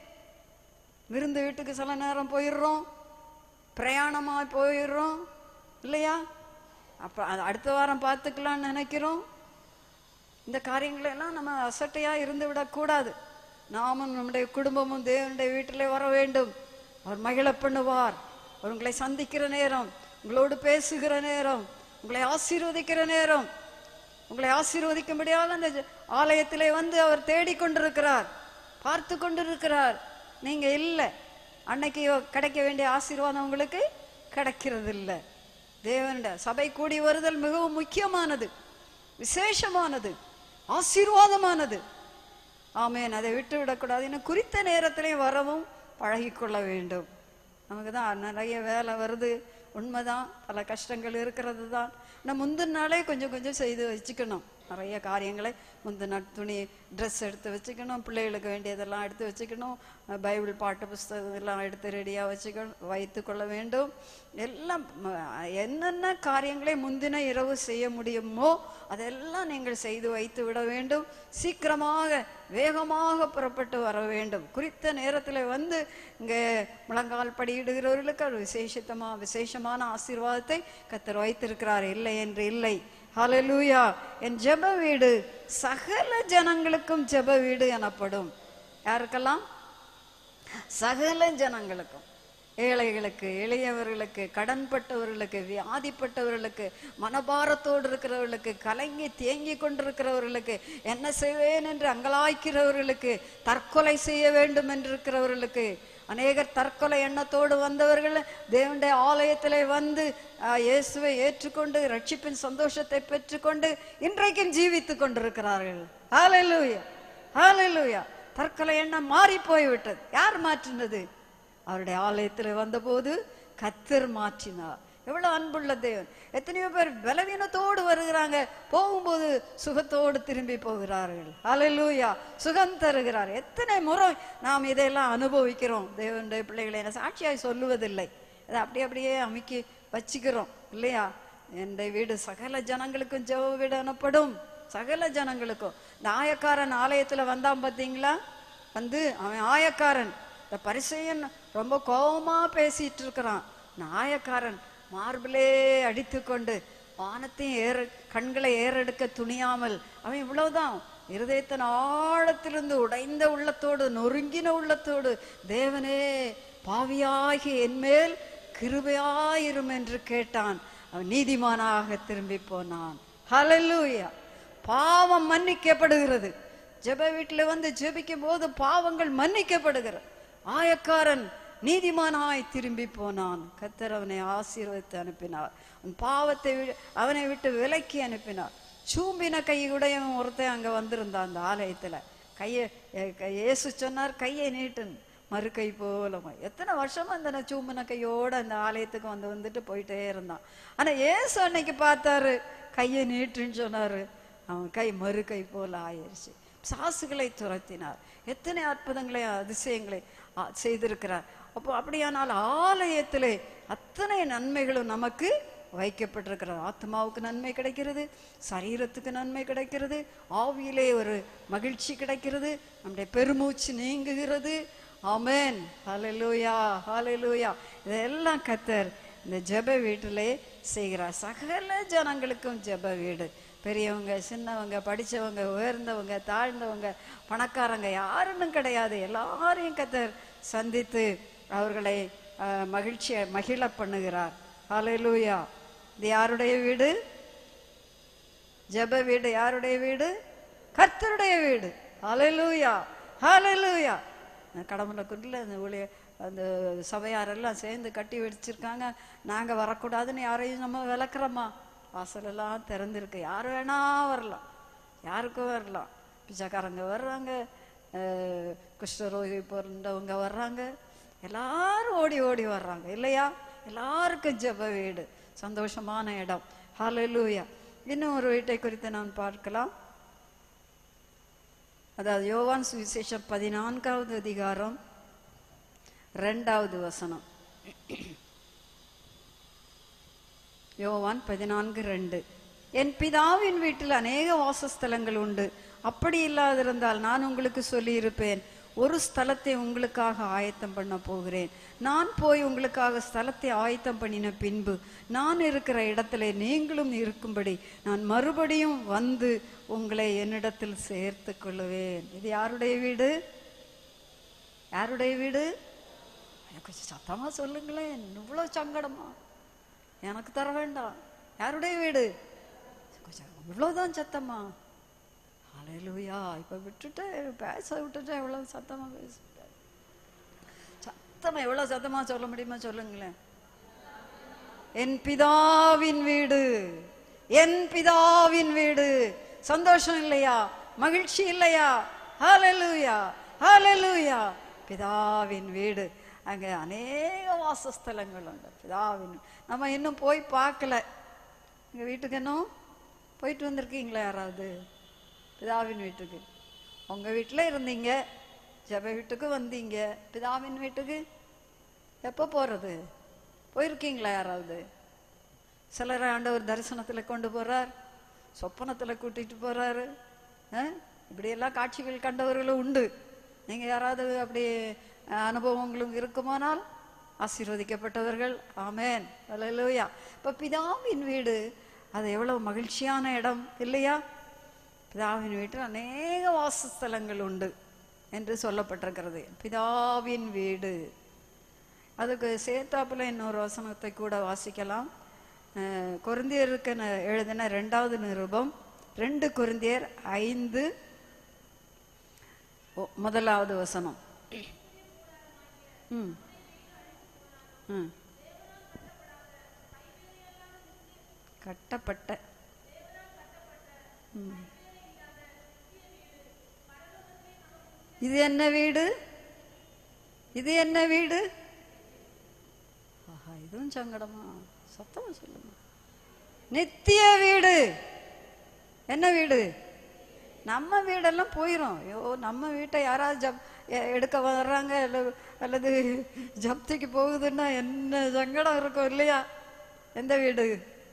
விருந்து வீட்டுக்கு சில நேரம் போயிடுறோம் பிரயாணமாக போயிடுறோம் இல்லையா அப்போ அது அடுத்த வாரம் பார்த்துக்கலாம்னு நினைக்கிறோம் இந்த காரியங்களை எல்லாம் நம்ம அசட்டையாக இருந்து விடக்கூடாது நாமும் நம்முடைய குடும்பமும் தேவனுடைய வீட்டிலே வர வேண்டும் அவர் மகிழ பண்ணுவார் அவர் உங்களை சந்திக்கிற நேரம் உங்களோடு பேசுகிற நேரம் உங்களை ஆசீர்வதிக்கிற நேரம் உங்களை ஆசீர்வதிக்கும்படியாக அந்த ஜ- ஆலயத்திலே வந்து அவர் தேடிக்கொண்டிருக்கிறார் பார்த்து கொண்டிருக்கிறார் நீங்க இல்லை அன்னைக்கு கிடைக்க வேண்டிய ஆசீர்வாதம் உங்களுக்கு கிடைக்கிறது இல்லை தேவனுடைய சபை கூடி வருதல் மிகவும் முக்கியமானது விசேஷமானது ஆசீர்வாதமானது ஆமேன் அதை விட்டு விடக்கூடாது இன்னும் குறித்த நேரத்திலே வரவும் பழகிக்கொள்ள வேண்டும் நமக்கு தான் நிறைய வேலை வருது உண்மைதான் பல கஷ்டங்கள் இருக்கிறது தான் ஆனால் முந்தின நாளே கொஞ்சம் கொஞ்சம் செய்து வச்சுக்கணும் நிறைய காரியங்களை முந்தின நாள் துணி ட்ரெஸ் எடுத்து வச்சுக்கணும் பிள்ளைகளுக்கு வேண்டியதெல்லாம் எடுத்து வச்சுக்கணும் அஹ் பைபிள் பாட்டு புஸ்தகம் எல்லாம் எடுத்து ரெடியாக வச்சுக்கணும் வைத்து கொள்ள வேண்டும் எல்லாம் ம- என்னென்ன காரியங்களை முந்தின இரவு செய்ய முடியுமோ அதெல்லாம் நீங்கள் செய்து வைத்து விட வேண்டும் சீக்கிரமாக வேகமாக புறப்பட்டு வர வேண்டும் குறித்த நேரத்தில் வந்து இங்கே முழங்கால் படியிடுகிறவர்களுக்கு ஒரு விசேஷத்தமா விசேஷமான ஆசீர்வாதத்தை கத்தர் வைத்திருக்கிறார் இல்லை என்று இல்லை ஹalleluya என் ஜெப வீடு சகல ஜனங்களுக்கும் ஜெப வீடு எனப்படும் யாருக்கெல்லாம் சகல ஜனங்களுக்கும் ஏழைகளுக்கு எளியவர்களுக்கு கடன்பட்டவர்களுக்கு வியாதிப்பட்டவர்களுக்கு மனபாரத்தோடு இருக்கிறவர்களுக்கு கலங்கி தேங்கி கொண்டிருக்கிறவர்களுக்கு என்ன செய்வேன் என்று அங்கலாய்க்கிறவர்களுக்கு தற்கொலை செய்ய வேண்டும் என்று இருக்கிறவர்களுக்கு அநேகர் தற்கொலை எண்ணத்தோடு வந்தவர்கள் தேவனுடைய ஆலயத்திலே வந்து ஆஹ், இயேசுவை ஏற்றுக்கொண்டு ரட்சிப்பின் சந்தோஷத்தை பெற்றுக்கொண்டு இன்றைக்கும் ஜீவித்துக் கொண்டிருக்கிறார்கள் ஹalleluya ஹalleluya தற்கொலை எண்ணம் மாறி போய்விட்டது யார் மாற்றினது அவருடைய ஆலயத்தில் வந்தபோது கத்தர் மாற்றினார் எவ்வளவு அன்புள்ள தேவன் எத்தனையோ பேர் பலவீனத்தோடு வருகிறாங்க போகும்போது சுகத்தோடு திரும்பி போகிறார்கள் ஹalleluya சுகம் தருகிறார் எத்தனை முறை நாம் இதையெல்லாம் அனுபவிக்கிறோம் தேவனுடைய பிள்ளைகளை என்ன சாட்சியாய் சொல்லுவதில்லை அதை அப்படியே அப்படியே அமைக்கி வச்சுக்கிறோம் இல்லையா எந்த வீடு சகல ஜனங்களுக்கும் ஜெப வீடு எனப்படும் சகல ஜனங்களுக்கும் இந்த ஆயக்காரன் ஆலயத்துல வந்தான் பார்த்தீங்களா வந்து அவன் ஆயக்காரன் இந்த பரிசையன் ரொம்ப கோபமா பேசிட்டு இருக்கிறான் இந்த ஆயக்காரன் மார்பிலே அடித்துக்கொண்டு வானத்தையும் ஏற கண்களை ஏறெடுக்க துணியாமல் அவன் இவ்வளவுதான் இருதயத்தின் ஆழத்திலிருந்து உடைந்த உள்ளத்தோடு நொறுங்கின உள்ளத்தோடு தேவனே பாவியாகி என்மேல் கிருபையாயிரும் என்று கேட்டான் அவன் நீதிமானாக திரும்பி போனான் ஹalleluya பாவம் மன்னிக்கப்படுகிறது ஜெப வீட்டில் வந்து ஜெபிக்கும் போது பாவங்கள் மன்னிக்கப்படுகிறது ஆயக்காரன் நீதிமானாய் திரும்பி போனான் கத்தர் அவனை ஆசீர்வதித்து அனுப்பினார் உன் பாவத்தை வி- அவனை விட்டு விலக்கி அனுப்பினார் சூம்பின கையுடையவன் ஒருத்தன் அங்க வந்திருந்தான் அந்த ஆலயத்துல கையை எ- க- இயேசு சொன்னார் கையை நீட்டுன்னு மறுக்கை போலமா எத்தனை வருஷமா அந்த சூம்பின கையோட அந்த ஆலயத்துக்கு வந்து வந்துட்டு போயிட்டே இருந்தான் ஆனா இயேசு அன்னைக்கு பார்த்தாரு கையை நீட்டுன்னு சொன்னாரு அவன் கை மறுக்கை போல ஆயிருச்சு சாசுகளை துரத்தினார் எத்தனை அற்புதங்களை அதிசயங்களை ஆ, செய்திருக்கிறார் அப்போ அப்படியானால் ஆலயத்திலே அத்தனை நன்மைகளும் நமக்கு வைக்கப்பட்டிருக்கிறது ஆத்மாவுக்கு நன்மை கிடைக்கிறது சரீரத்துக்கு நன்மை கிடைக்கிறது ஆவியிலே ஒரு மகிழ்ச்சி கிடைக்கிறது நம்முடைய பெருமூச்சு நீங்குகிறது ஆமென் ஹalleluya ஹalleluya இதெல்லாம் கத்தர் இந்த ஜெப வீட்டிலே செய்கிறார் சகல ஜனங்களுக்கும் ஜெப வீடு பெரியவங்க சின்னவங்க படிச்சவங்க உயர்ந்தவங்க தாழ்ந்தவங்க பணக்காரங்க யாருன்னு கிடையாது எல்லாரையும் கத்தர் சந்தித்து அவர்களை அஹ், மகிழ்ச்சியை மகிழ பண்ணுகிறார் ஹalleluya இது யாருடைய வீடு ஜெப வீடு யாருடைய வீடு கர்த்தருடைய வீடு ஹalleluya ஹalleluya கடவுளை குண்டில் அந்த ஊழிய அந்த சபையாரெல்லாம் சேர்ந்து கட்டி வச்சிருக்காங்க நாங்க வரக்கூடாதுன்னு யாரையும் நம்ம விளக்குறோமா வாசலெல்லாம் திறந்திருக்கு யார் வேணா வரலாம் யாருக்கும் வரலாம் பிச்சைக்காரங்க வர்றாங்க அஹ், குஷ்டரோகி பிறந்தவங்க வர்றாங்க எல்லாரும் ஓடி ஓடி வர்றாங்க இல்லையா எல்லாருக்கும் ஜெப வீடு சந்தோஷமான இடம் ஹalleluya இன்னும் ஒரு வீட்டை குறித்து நாம் பார்க்கலாம் அதாவது யோவான் சுவிசேஷம் பதினான்காவது அதிகாரம் ரெண்டாவது வசனம் யோவான் பதினான்கு ரெண்டு என் பிதாவின் வீட்டில் அநேக வாசஸ்தலங்கள் உண்டு அப்படி இல்லாதிருந்தால் நான் உங்களுக்கு சொல்லியிருப்பேன் ஒரு ஸ்தலத்தை உங்களுக்காக ஆயத்தம் பண்ண போகிறேன் நான் போய் உங்களுக்காக ஸ்தலத்தை ஆயத்தம் பண்ணின பின்பு நான் இருக்கிற இடத்துல நீங்களும் இருக்கும்படி நான் மறுபடியும் வந்து உங்களை என்னிடத்தில் சேர்த்து கொள்ளுவேன் இது யாருடைய வீடு யாருடைய வீடு எனக்கு கொஞ்சம் சத்தமா சொல்லுங்களேன் இவ்வளவு சங்கடமா எனக்கு தர வேண்டாம் யாருடைய வீடு கொஞ்சம் இவ்வளவுதான் சத்தமா அலையலூயா இப்ப விட்டுட்டு பேச விட்டுட்டு எவ்வளவு சத்தமா பேசிட்டேன் சத்தமா எவ்வளவு சத்தமா சொல்ல முடியுமா சொல்லுங்களேன் என் பிதாவின் வீடு என் பிதாவின் வீடு சந்தோஷம் இல்லையா மகிழ்ச்சி இல்லையா ஹalleluya ஹalleluya பிதாவின் வீடு அங்க அநேக வாசஸ்தலங்கள் உண்டு பிதாவின் நம்ம இன்னும் போய் பார்க்கல எங்க வீட்டுக்கு இன்னும் போயிட்டு வந்திருக்கீங்களா யாராவது பிதாவின் வீட்டுக்கு உங்க வீட்டில் இருந்தீங்க ஜெப வீட்டுக்கு வந்தீங்க பிதாவின் வீட்டுக்கு எப்போ போறது போயிருக்கீங்களா யாராவது சிலர் ஆண்டவர் தரிசனத்துல கொண்டு போறார் சொப்பனத்துல கூட்டிட்டு போறாரு அஹ்? இப்படியெல்லாம் காட்சிகள் கண்டவர்களும் உண்டு நீங்க யாராவது அப்படி அஹ், அனுபவங்களும் இருக்குமானால் ஆசீர்வதிக்கப்பட்டவர்கள் ஆமென் அல்லேலூயா இப்ப பிதாவின் வீடு அது எவ்வளவு மகிழ்ச்சியான இடம் இல்லையா பிதாவின் வீட்டில் அநேக வாசஸ்தலங்கள் உண்டு என்று சொல்லப்பட்டிருக்கிறது பிதாவின் வீடு அதுக்கு சேர்த்தாப்புல இன்னொரு வசனத்தை கூட வாசிக்கலாம் அஹ், கொரிந்தியருக்கு ந- எழுதின ரெண்டாவது நிருபம் ரெண்டு கொரிந்தியர் ஐந்து ஒ- முதலாவது வசனம் ம் ம் கட்டப்பட்ட ம். இது என்ன வீடு இது என்ன வீடு ஆஹா இதுவும் சங்கடமா சத்தமா சொல்லுங்க நித்திய வீடு என்ன வீடு நம்ம வீடெல்லாம் போயிடும் ஐயோ நம்ம வீட்டை யாராவது ஜப் எ- எடுக்க வர்றாங்க அல்லது அல்லது ஜப்திக்கு போகுதுன்னா என்ன சங்கடம் இருக்கும் இல்லையா எந்த வீடு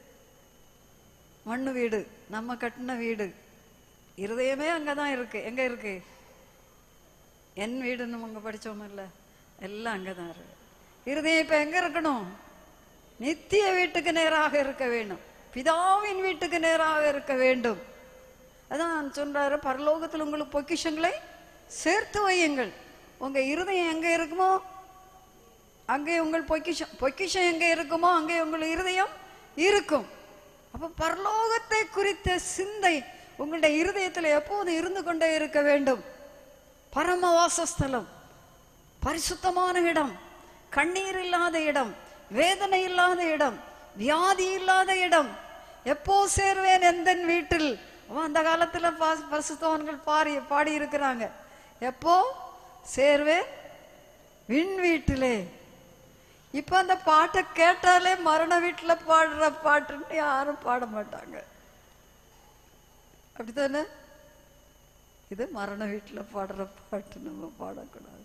மண்ணு வீடு நம்ம கட்டின வீடு இருதயமே அங்கதான் இருக்கு எங்க இருக்கு என் வீடுன்னு அங்க படிச்சோம் இல்ல எல்லாம் அங்கதான் இருக்கு இருதயம் இப்ப எங்க இருக்கணும் நித்திய வீட்டுக்கு நேராக இருக்க வேண்டும் பிதாவின் வீட்டுக்கு நேராக இருக்க வேண்டும் அதான் சொல்றாரு பரலோகத்தில் உங்களுக்கு பொக்கிஷங்களை சேர்த்து வையுங்கள் உங்க இருதயம் எங்க இருக்குமோ அங்கே உங்கள் பொக்கிஷம் பொக்கிஷம் எங்கே இருக்குமோ அங்கே உங்கள் இருதயம் இருக்கும் அப்ப பரலோகத்தை குறித்த சிந்தை உங்களுடைய இருதயத்தில் எப்போதும் இருந்து கொண்டே இருக்க வேண்டும் பரம வாசஸ்தலம் பரிசுத்தமான இடம் கண்ணீர் இல்லாத இடம் வேதனை இல்லாத இடம் வியாதி இல்லாத இடம் எப்போ சேர்வேன் எந்த வீட்டில் அவன் அந்த காலத்துல பா- பரிசுத்தவான்கள் பாடி பாடி இருக்கிறாங்க எப்போ சேர்வேன் விண் வீட்டிலே இப்ப அந்த பாட்டை கேட்டாலே மரண வீட்டுல பாடுற பாட்டுன்னு யாரும் பாட மாட்டாங்க அப்படித்தானே இது மரண வீட்டுல பாடுற பாட்டு நம்ம பாடக்கூடாது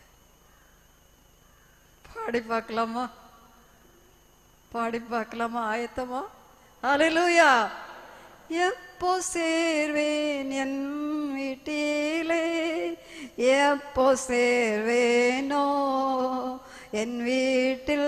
பாடி பார்க்கலாமா பாடி பார்க்கலாமா ஆயத்தமா ஹalleluya எப்போ சேர்வேன் என் வீட்டிலே எப்போ சேர்வேனோ என் வீட்டில்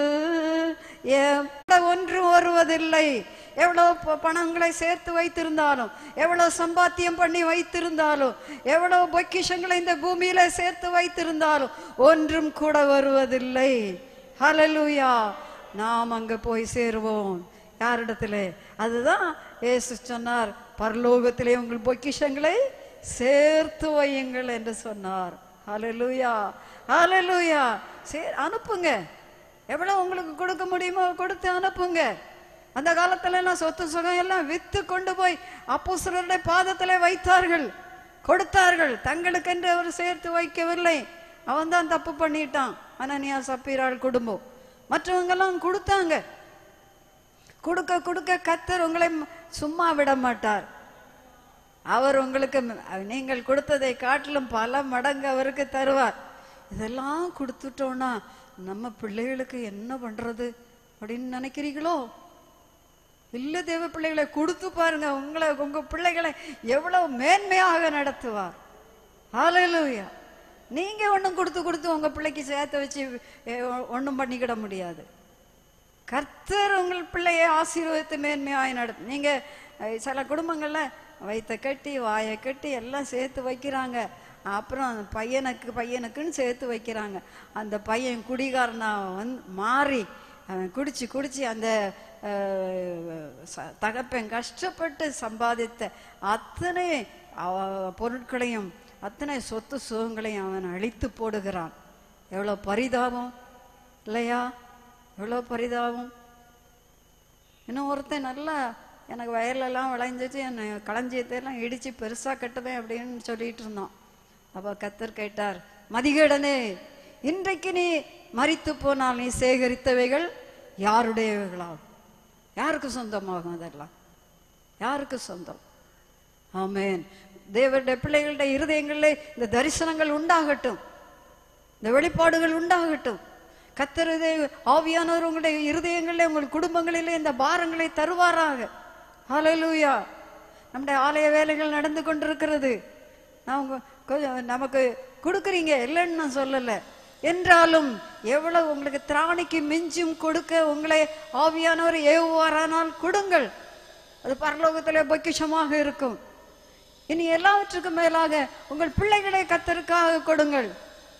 எவ்வளவு ஒன்று வருவதில்லை எவ்வளவு ப- பணங்களை சேர்த்து வைத்திருந்தாலும் எவ்வளவு சம்பாத்தியம் பண்ணி வைத்திருந்தாலும் எவ்வளவு பொக்கிஷங்களை இந்த பூமியில சேர்த்து வைத்திருந்தாலும் ஒன்றும் கூட வருவதில்லை ஹalleluya நாம் அங்க போய் சேருவோம் யாரிடத்துல அதுதான் இயேசு சொன்னார் பரலோகத்திலே உங்கள் பொக்கிஷங்களை சேர்த்து வையுங்கள் என்று சொன்னார் ஹalleluya ஹalleluya சரி அனுப்புங்க எவ்வளவு உங்களுக்கு கொடுக்க முடியுமோ கொடுத்து அனுப்புங்க அந்த காலத்துல எல்லாம் சொத்து சுகம் எல்லாம் வித்து கொண்டு போய் அப்போஸ்தலருடைய பாதத்திலே வைத்தார்கள் கொடுத்தார்கள் தங்களுக்கென்று அவர் சேர்த்து வைக்கவில்லை அவன் தான் தப்பு பண்ணிட்டான் அனனியா சப்பீராள் குடும்பம் மற்றவங்க எல்லாம் கொடுத்தாங்க கொடுக்க கொடுக்க கத்தர் உங்களை ம- சும்மா விட மாட்டார் அவர் உங்களுக்கு ம- நீங்கள் கொடுத்ததை காட்டிலும் பல மடங்கு அவருக்கு தருவார் இதெல்லாம் கொடுத்துட்டோம்னா நம்ம பிள்ளைகளுக்கு என்ன பண்றது அப்படின்னு நினைக்கிறீங்களோ இல்ல தேவ பிள்ளைகளை கொடுத்து பாருங்க உங்களை உங்க பிள்ளைகளை எவ்வளவு மேன்மையாக நடத்துவார் ஹalleluya நீங்க ஒண்ணும் கொடுத்து கொடுத்து உங்க பிள்ளைக்கு சேர்த்து வச்சு ஒன்றும் பண்ணிக்கிட முடியாது கர்த்தர் உங்கள் பிள்ளையை ஆசீர்வதித்து மேன்மையாய் நடத்தும் நீங்க அஹ், சில குடும்பங்கள்ல வயித்தை கட்டி வாயை கட்டி எல்லாம் சேர்த்து வைக்கிறாங்க அப்புறம் அந்த பையனுக்கு பையனுக்குன்னு சேர்த்து வைக்கிறாங்க அந்த பையன் குடிகாரனா வந்து மாறி அவன் குடிச்சு குடிச்சு அந்த அஹ், ச- தகப்பன் கஷ்டப்பட்டு சம்பாதித்த அத்தனை அவ- பொருட்களையும் அத்தனை சொத்து சுகங்களையும் அவன் அழித்து போடுகிறான் எவ்வளவு பரிதாபம் இல்லையா எவ்வளோ பரிதாபம் இன்னும் ஒருத்தன் நல்லா எனக்கு வயலெல்லாம் விளைஞ்சிச்சு என்னை களஞ்சியத்தையெல்லாம் இடிச்சு பெருசா கட்டுவேன் அப்படின்னு சொல்லிட்டு இருந்தான் அப்ப கத்தர் கேட்டார் மதிகேடனே இன்றைக்கு நீ மரித்து போனால் நீ சேகரித்தவைகள் யாருடையவைகளாகும் யாருக்கு சொந்தமாகும் அதெல்லாம் யாருக்கு சொந்தம் ஆமென் தேவனுடைய பிள்ளைகளுடைய இருதயங்களிலே இந்த தரிசனங்கள் உண்டாகட்டும் இந்த வெளிப்பாடுகள் உண்டாகட்டும் கத்தரதே ஆவியானவர் உங்களுடைய இருதயங்களிலே உங்கள் குடும்பங்களிலே இந்த பாரங்களை தருவாராக ஹalleluya நம்முடைய ஆலய வேலைகள் நடந்து கொண்டிருக்கிறது நான் உங்க- கொஞ்சம் நமக்கு கொடுக்குறீங்க இல்லைன்னு நான் சொல்லலை என்றாலும் எவ்வளவு உங்களுக்கு திராணிக்கு மிஞ்சும் கொடுக்க உங்களை ஆவியானவர் ஏவுவாரானால் கொடுங்கள் அது பரலோகத்திலே பொக்கிஷமாக இருக்கும் இனி எல்லாவற்றுக்கும் மேலாக உங்கள் பிள்ளைகளை கத்தருக்காக கொடுங்கள்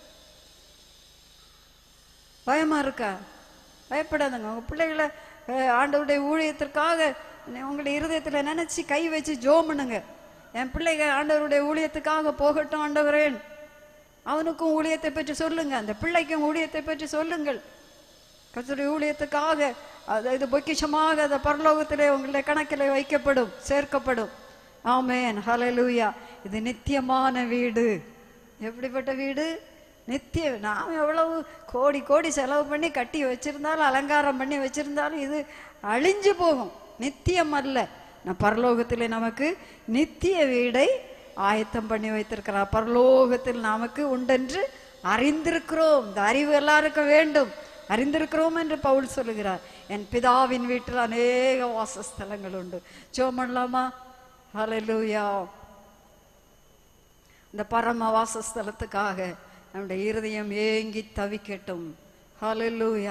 பயமா இருக்கா பயப்படாதுங்க உங்க பிள்ளைகளை அஹ், ஆண்டவருடைய ஊழியத்திற்காக நீ உங்களுடைய இருதயத்துல நினைச்சு கை வச்சு ஜோம் பண்ணுங்க என் பிள்ளைங்க ஆண்டவருடைய ஊழியத்துக்காக போகட்டும் ஆண்டவரேன் அவனுக்கும் ஊழியத்தை பற்றி சொல்லுங்க அந்த பிள்ளைக்கும் ஊழியத்தை பற்றி சொல்லுங்கள் கர்த்தருடைய ஊழியத்துக்காக அது இது பொக்கிஷமாக அந்த பரலோகத்திலே உங்களுடைய கணக்கில் வைக்கப்படும் சேர்க்கப்படும் ஆமென் ஹalleluya இது நித்தியமான வீடு எப்படிப்பட்ட வீடு நித்திய நாம் எவ்வளவு கோடி கோடி செலவு பண்ணி கட்டி வச்சிருந்தாலும் அலங்காரம் பண்ணி வச்சிருந்தாலும் இது அழிஞ்சு போகும் நித்தியம் அல்ல நான் பரலோகத்திலே நமக்கு நித்திய வீடை ஆயத்தம் பண்ணி வைத்திருக்கிறார் பரலோகத்தில் நமக்கு உண்டென்று அறிந்திருக்கிறோம் இந்த அறிவு எல்லாருக்கும் வேண்டும் அறிந்திருக்கிறோம் என்று பவுல் சொல்லுகிறார் என் பிதாவின் வீட்டில் அநேக வாசஸ்தலங்கள் உண்டு ஜெபம் பண்ணலாமா ஹalleluya இந்த பரம வாசஸ்தலத்துக்காக நம்முடைய இருதயம் ஏங்கி தவிக்கட்டும் ஹalleluya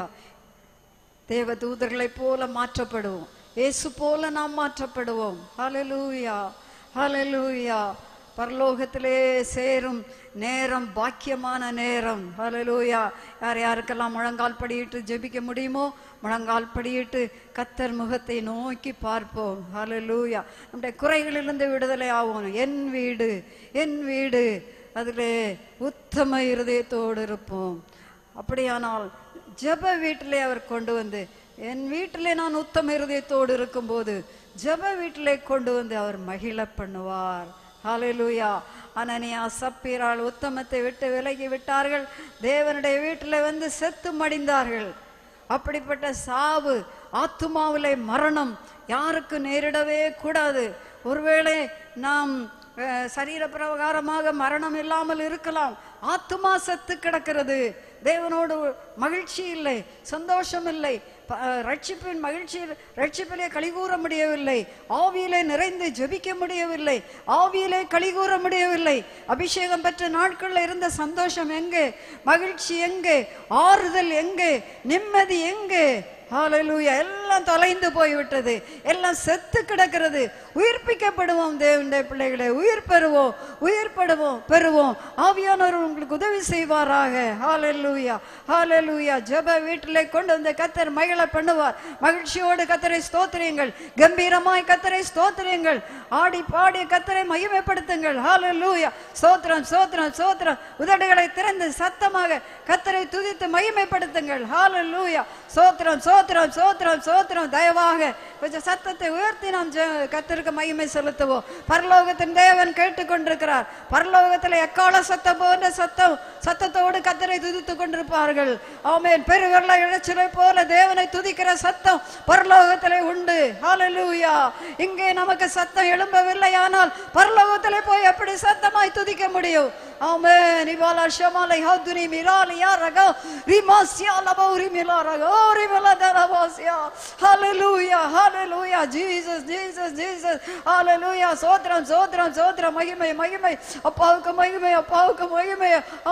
தேவ தூதர்களைப் போல மாற்றப்படுவோம் இயேசு போல நாம் மாற்றப்படுவோம் ஹalleluya ஹalleluya பரலோகத்திலே சேரும் நேரம் பாக்கியமான நேரம் ஹalleluya யார் யாருக்கெல்லாம் முழங்கால் படியிட்டு ஜெபிக்க முடியுமோ முழங்கால் படியிட்டு கத்தர் முகத்தை நோக்கி பார்ப்போம் ஹalleluya நம்முடைய குறைகளிலிருந்து விடுதலை ஆவோம் என் வீடு என் வீடு அதிலே உத்தம இருதயத்தோடு இருப்போம் அப்படியானால் ஜெப வீட்டிலே அவர் கொண்டு வந்து என் வீட்டிலே நான் உத்தம இருதயத்தோடு இருக்கும்போது ஜெப வீட்டிலே கொண்டு வந்து அவர் மகிழ பண்ணுவார் ஹalleluya அனனியா சப்பீரால் உத்தமத்தை விட்டு விலகி விட்டார்கள் தேவனுடைய வீட்டிலே வந்து செத்து மடிந்தார்கள் அப்படிப்பட்ட சாவு ஆத்துமாவிலே மரணம் யாருக்கு நேரிடவே கூடாது ஒருவேளை நாம் அஹ், சரீர பிரகாரமாக மரணம் இல்லாமல் இருக்கலாம் ஆத்துமா செத்து கிடக்கிறது தேவனோடு மகிழ்ச்சி இல்லை சந்தோஷம் இல்லை ப- அஹ், ரட்சிப்பின் மகிழ்ச்சியில் ரட்சிப்பிலே கலிகூற முடியவில்லை ஆவியிலே நிறைந்து ஜெபிக்க முடியவில்லை ஆவியிலே கலிகூற முடியவில்லை அபிஷேகம் பெற்ற நாட்கள்ல இருந்த சந்தோஷம் எங்கே மகிழ்ச்சி எங்கே ஆறுதல் எங்கே நிம்மதி எங்கே ஹalleluya எல்லாம் தொலைந்து போய்விட்டது எல்லாம் செத்து கிடக்கிறது உயிர்ப்பிக்கப்படுவோம் தேவனுடைய பிள்ளைகளை உயிர் பெறுவோம் உயிர் பெறுவோம் பெறுவோம் ஆவியானவர் உங்களுக்கு உதவி செய்வாராக ஹalleluya ஹalleluya ஜெப வீட்டிலே கொண்டு வந்து கத்தர் மகிழ பண்ணுவார் மகிழ்ச்சியோடு கத்தரை ஸ்தோத்திரியுங்கள் கம்பீரமாய் கத்தரை ஸ்தோத்திரியுங்கள் ஆடி பாடி கத்தரை மகிமைப்படுத்துங்கள் ஹalleluya ஸ்தோத்திரம் ஸ்தோத்திரம் ஸ்தோத்திரம் உதடுகளை திறந்து சத்தமாக கத்தரை துதித்து மகிமைப்படுத்துங்கள் ஹalleluya ஸ்தோத்திரம் ஸ்தோத்திரம் ஸ்தோத்திரம் ஸ்தோத்திரம் தயவாக கொஞ்சம் சத்தத்தை உயர்த்தி நாம் ஜெ- கர்த்தருக்கு மகிமை செலுத்துவோம் பரலோகத்தின் தேவன் கேட்டுக்கொண்டிருக்கிறார் பரலோகத்தில் எக்கால சத்தம் போன்ற சத்தம் சத்தத்தோடு கத்தரை துதித்து கொண்டிருப்பார்கள் ஆமென் பெருவெள்ள இழைச்சலை போல தேவனை துதிக்கிற சத்தம் பரலோகத்திலே உண்டு ஹalleluya இங்கே நமக்கு சத்தம் எழும்பவில்லை ஆனால் பரலோகத்திலே போய் எப்படி சத்தமாய் துதிக்க முடியும் ஆமென் இவாலா ஷமாலை ஹவுதுரி மிராலி யாரகோ ரிமாசியா லபௌரி மிலாரகோ ரிமலா தரவாசியா ஹalleluya ஹalleluya ஜீசஸ் ஜீசஸ் ஜீசஸ் ஹalleluya சோத்ரம் சோத்ரம் சோத்ரம் மகிமை மகிமை அப்பாவுக்கு மகிமை அப்பாவுக்கு மகிமை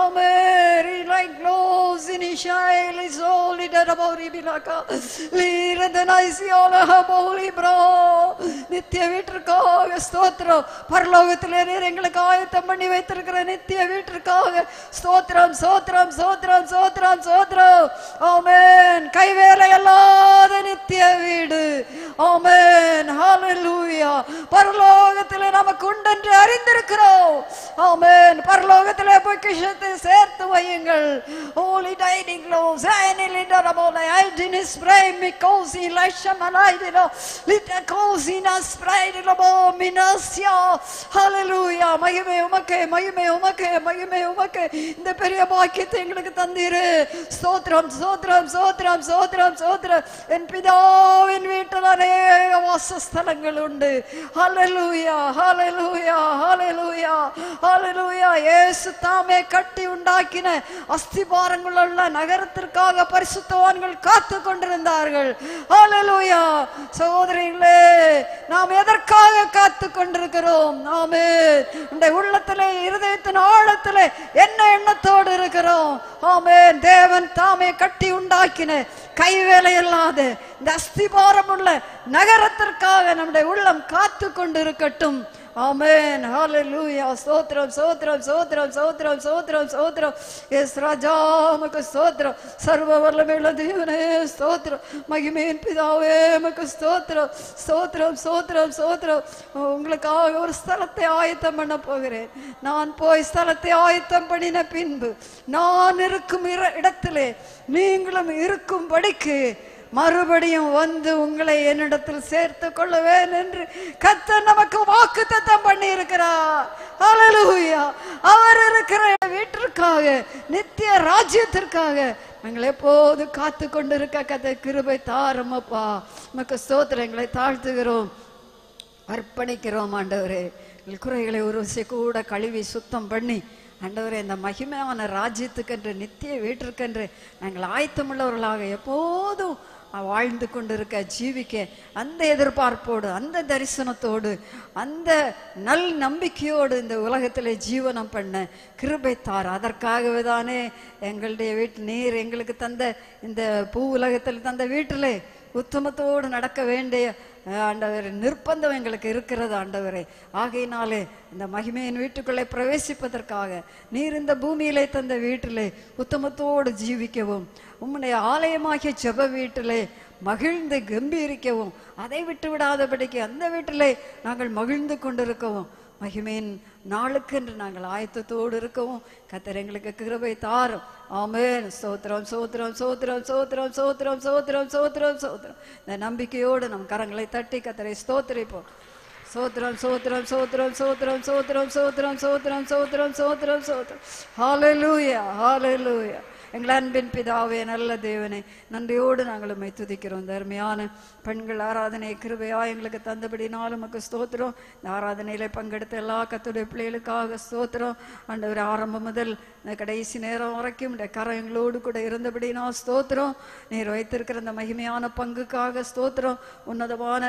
ஆமென் லைக் க்ளோஸ் இன் ஷைல் இஸ் ஆல் இட் அபௌரி மிலாகா லீரதனைசியால ஹபௌரி ப்ரோ நித்திய வீட்டிற்காக ஸ்தோத்திரம் பரலோகத்திலே நீர் எங்களுக்கு ஆயத்தம் பண்ணி வைத்திருக்கிற நித்திய வீட்டிற்காக ஸ்தோத்திரம் ஸ்தோத்திரம் ஸ்தோத்திரம் ஸ்தோத்திரம் ஸ்தோத்திரம் ஆமென் கைவேலை அல்லாத நித்திய வீடு ஆமென் ஹalleluya பரலோகத்திலே நமக்கு உண்டென்று அறிந்திருக்கிறோம் ஆமென் பரலோகத்திலே பொக்கிஷத்தை சேர்த்து வையுங்கள் holy dining clothes and linda rabola in his spray me cozy lasha malaidino lita cozy na spray lobo minasia hallelujah மகிமை உமக்கே மகிமை உமக்கே மகிமை உமக்கே இந்த பெரிய பாக்கியத்தை எங்களுக்கு தந்தீரு ஸ்தோத்திரம் ஸ்தோத்திரம் ஸ்தோத்திரம் ஸ்தோத்திரம் ஸ்தோத்திரம் என் பிதாவின் வீட்டில் அநேக வாசஸ்தலங்கள் உண்டு ஹalleluya ஹalleluya ஹalleluya ஹalleluya இயேசு தாமே கட்டி உண்டாக்கின அஸ்திபாரங்கள் உள்ள நகரத்திற்காக பரிசுத்தவான்கள் காத்து கொண்டிருந்தார்கள் ஹalleluya சகோதரிகளே நாம் எதற்காக காத்து காத்து கொண்டிருக்கிறோம் ஆமே இந்த உள்ளத்திலே இருதயத்தின் ஆழத்திலே என்ன எண்ணத்தோடு இருக்கிறோம் ஆமே தேவன் தாமே கட்டி உண்டாக்கின கைவேலை இல்லாத இந்த அஸ்திபாரம் உள்ள நகரத்திற்காக நம்முடைய உள்ளம் காத்து கொண்டிருக்கட்டும் ஆமென் ஹalleluya ஸ்தோத்திரம் ஸ்தோத்திரம் ஸ்தோத்திரம் ஸ்தோத்திரம் ஸ்தோத்திரம் ஸ்தோத்திரம் எஸ் ராஜா உமக்கு ஸ்தோத்திரம் சர்வ வல்லமையுள்ள தேவனே ஸ்தோத்திரம் மகிமையின் பிதாவே உமக்கு ஸ்தோத்திரம் ஸ்தோத்திரம் ஸ்தோத்திரம் ஸ்தோத்திரம் உங்களுக்காக ஒரு ஸ்தலத்தை ஆயத்தம் பண்ண போகிறேன் நான் போய் ஸ்தலத்தை ஆயத்தம் பண்ணின பின்பு நான் இருக்கும் இர- இடத்திலே நீங்களும் இருக்கும்படிக்கு மறுபடியும் வந்து உங்களை என்னிடத்தில் சேர்த்து கொள்ளுவேன் என்று கர்த்தர் நமக்கு வாக்கு தத்தம் பண்ணி இருக்கிறார் ஹalleluya அவர் இருக்கிற வீட்டிற்காக நித்திய ராஜ்யத்திற்காக நாங்கள் எப்போது காத்து கொண்டிருக்க கதை கிருபை தாரமப்பா நமக்கு ஸ்தோத்திரங்களை தாழ்த்துகிறோம் அர்ப்பணிக்கிறோம் ஆண்டவரே எங்கள் குறைகளை ஒரு விசை கூட கழுவி சுத்தம் பண்ணி ஆண்டவரே இந்த மகிமையான ராஜ்யத்துக்கென்று நித்திய வீட்டிற்கென்று நாங்கள் ஆயத்தமுள்ளவர்களாக எப்போதும் வாழ்ந்து கொண்டிருக்க ஜீவிக்க அந்த எதிர்பார்ப்போடு அந்த தரிசனத்தோடு அந்த நல் நம்பிக்கையோடு இந்த உலகத்திலே ஜீவனம் பண்ண கிருபை தார் அதற்காகவே தானே எங்களுடைய வீட்டு நீர் எங்களுக்கு தந்த இந்த பூ உலகத்தில் தந்த வீட்டிலே உத்தமத்தோடு நடக்க வேண்டிய அஹ், ஆண்டவர் நிர்பந்தம் எங்களுக்கு இருக்கிறது ஆண்டவரே ஆகையினாலே இந்த மகிமையின் வீட்டுக்குள்ளே பிரவேசிப்பதற்காக நீர் இந்த பூமியிலே தந்த வீட்டிலே உத்தமத்தோடு ஜீவிக்கவும் உம்முடைய ஆலயமாகிய ஜெப வீட்டிலே மகிழ்ந்து கம்பீரிக்கவும் அதை விட்டு விடாதபடிக்கு அந்த வீட்டிலே நாங்கள் மகிழ்ந்து கொண்டிருக்கவும் மகிமையின் நாளுக்கென்று நாங்கள் ஆயத்தத்தோடு இருக்கவும் கத்தர் எங்களுக்கு கிருபை தாரும் ஆமென் சோத்திரம் சோத்திரம் சோத்திரம் சோத்திரம் சோத்திரம் சோத்திரம் சோத்திரம் சோத்திரம் இந்த நம்பிக்கையோடு நம் கரங்களை தட்டி கத்தரை ஸ்தோத்திரிப்போம் சோத்திரம் சோத்திரம் சோத்திரம் சோத்திரம் சோத்திரம் சோத்திரம் சோத்திரம் சோத்திரம் சோத்திரம் சோத்திரம் ஹalleluya ஹalleluya எங்கள் அன்பின் பிதாவே நல்ல தேவனே நன்றியோடு நாங்கள் உம்மை துதிக்கிறோம் இந்த அருமையான பெண்கள் ஆராதனை கிருபையா எங்களுக்கு தந்தபடினாலும் உமக்கு ஸ்தோத்திரம் இந்த ஆராதனையில பங்கெடுத்த எல்லா கத்துடைய பிள்ளைகளுக்காக ஸ்தோத்திரம் ஆண்டவர் ஆரம்பம் முதல் இந்த கடைசி நேரம் வரைக்கும் இந்த கரம் எங்களோடு கூட இருந்தபடினா ஸ்தோத்திரம் நீர் வைத்திருக்கிற இந்த மகிமையான பங்குக்காக ஸ்தோத்திரம் உன்னதமான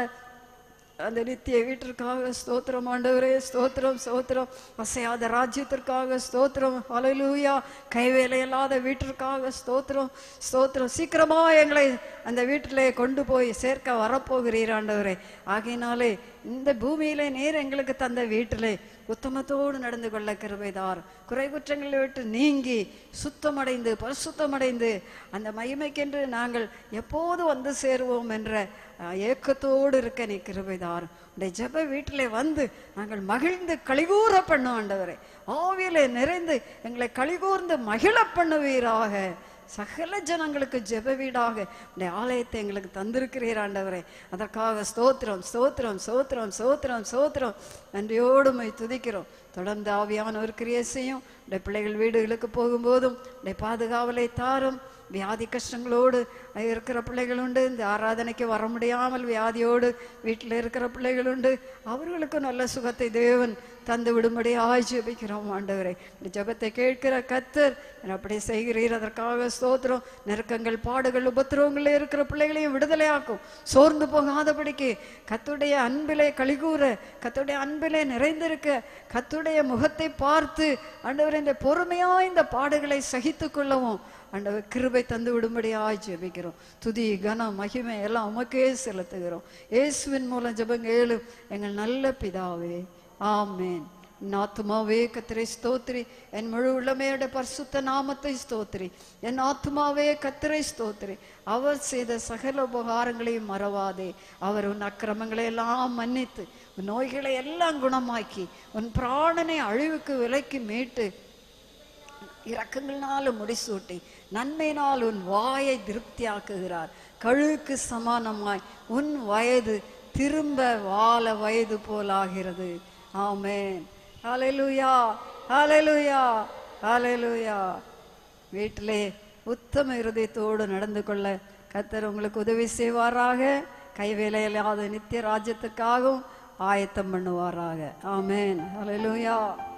அந்த நித்திய வீட்டிற்காக ஸ்தோத்திரம் ஆண்டவரே ஸ்தோத்திரம் ஸ்தோத்திரம் அசையாத ராஜ்யத்திற்காக ஸ்தோத்திரம் அலையிலூயா கைவேலை இல்லாத வீட்டிற்காக ஸ்தோத்திரம் ஸ்தோத்திரம் சீக்கிரமா எங்களை அந்த வீட்டிலே கொண்டு போய் சேர்க்க வரப்போகிறீர் ஆண்டவரே ஆகையினாலே இந்த பூமியிலே நீர் எங்களுக்கு தந்த வீட்டிலே உத்தமத்தோடு நடந்து கொள்ள கிருபைதார் குறைகுற்றங்களை விட்டு நீங்கி சுத்தமடைந்து பரிசுத்தமடைந்து அந்த மகிமைக்கென்று நாங்கள் எப்போது வந்து சேருவோம் என்ற அஹ், ஏக்கத்தோடு இருக்க நீ கிருபைதார் உடைய ஜெப வீட்டிலே வந்து நாங்கள் மகிழ்ந்து கலிகூற பண்ணும் ஆண்டவரே ஆவியிலே நிறைந்து எங்களை கலிகூர்ந்து மகிழ பண்ணுவீராக சகல ஜனங்களுக்கு ஜெப வீடாக உடைய ஆலயத்தை எங்களுக்கு தந்திருக்கிறீர் ஆண்டவரே அதற்காக ஸ்தோத்திரம் ஸ்தோத்திரம் ஸ்தோத்திரம் ஸ்தோத்திரம் ஸ்தோத்திரம் நன்றியோடு மை துதிக்கிறோம் தொடர்ந்து ஆவியானவர் கிரியை செய்யும் உடைய பிள்ளைகள் வீடுகளுக்கு போகும்போதும் உடைய பாதுகாவலை தாரும் வியாதி கஷ்டங்களோடு இருக்கிற பிள்ளைகள் உண்டு இந்த ஆராதனைக்கு வர முடியாமல் வியாதியோடு வீட்டில் இருக்கிற பிள்ளைகள் உண்டு அவர்களுக்கு நல்ல சுகத்தை தேவன் தந்து விடும்படியாய் ஜெபிக்கிறோம் ஆண்டவரே இந்த ஜெபத்தை கேட்கிற கத்தர் அப்படி செய்கிறீர் அதற்காக ஸ்தோத்திரம் நெருக்கங்கள் பாடுகள் உபத்திரவங்களில் இருக்கிற பிள்ளைகளையும் விடுதலையாக்கும் சோர்ந்து போகாதபடிக்கு கத்துடைய அன்பிலே கலிகூற கத்துடைய அன்பிலே நிறைந்திருக்க கத்துடைய முகத்தை பார்த்து ஆண்டவர் இந்த பொறுமையா இந்த பாடுகளை சகித்து கொள்ளவும் ஆண்டவர் கிருபை தந்து விடும்படியாய் ஜெபிக்கிறோம் துதி கனம் மகிமை எல்லாம் உமக்கே செலுத்துகிறோம் இயேசுவின் மூலம் ஜெபங்க ஏழு எங்கள் நல்ல பிதாவே ஆமென் என் ஆத்துமாவே கத்திரை ஸ்தோத்திரி என் முழு உள்ளமையோட பரிசுத்த நாமத்தை ஸ்தோத்திரி என் ஆத்துமாவே கத்திரை ஸ்தோத்திரி அவர் செய்த சகல உபகாரங்களையும் மறவாதே அவர் உன் அக்கிரமங்களை எல்லாம் மன்னித்து உன் நோய்களை எல்லாம் குணமாக்கி உன் பிராணனை அழிவுக்கு விலைக்கு மீட்டு இரக்கங்களினாலும் முடிசூட்டி நன்மையினால் உன் வாயை திருப்தியாக்குகிறார் கழுவுக்கு சமானமாய் உன் வயது திரும்ப வாழ வயது போலாகிறது ஆமென் ஹalleluya ஹalleluya ஹalleluya வீட்டிலே உத்தம இருதயத்தோடு நடந்து கொள்ள கத்தர் உங்களுக்கு உதவி செய்வாராக கைவேலை இல்லாத நித்திய ராஜ்யத்துக்காகவும் ஆயத்தம் பண்ணுவாராக ஆமென் ஹalleluya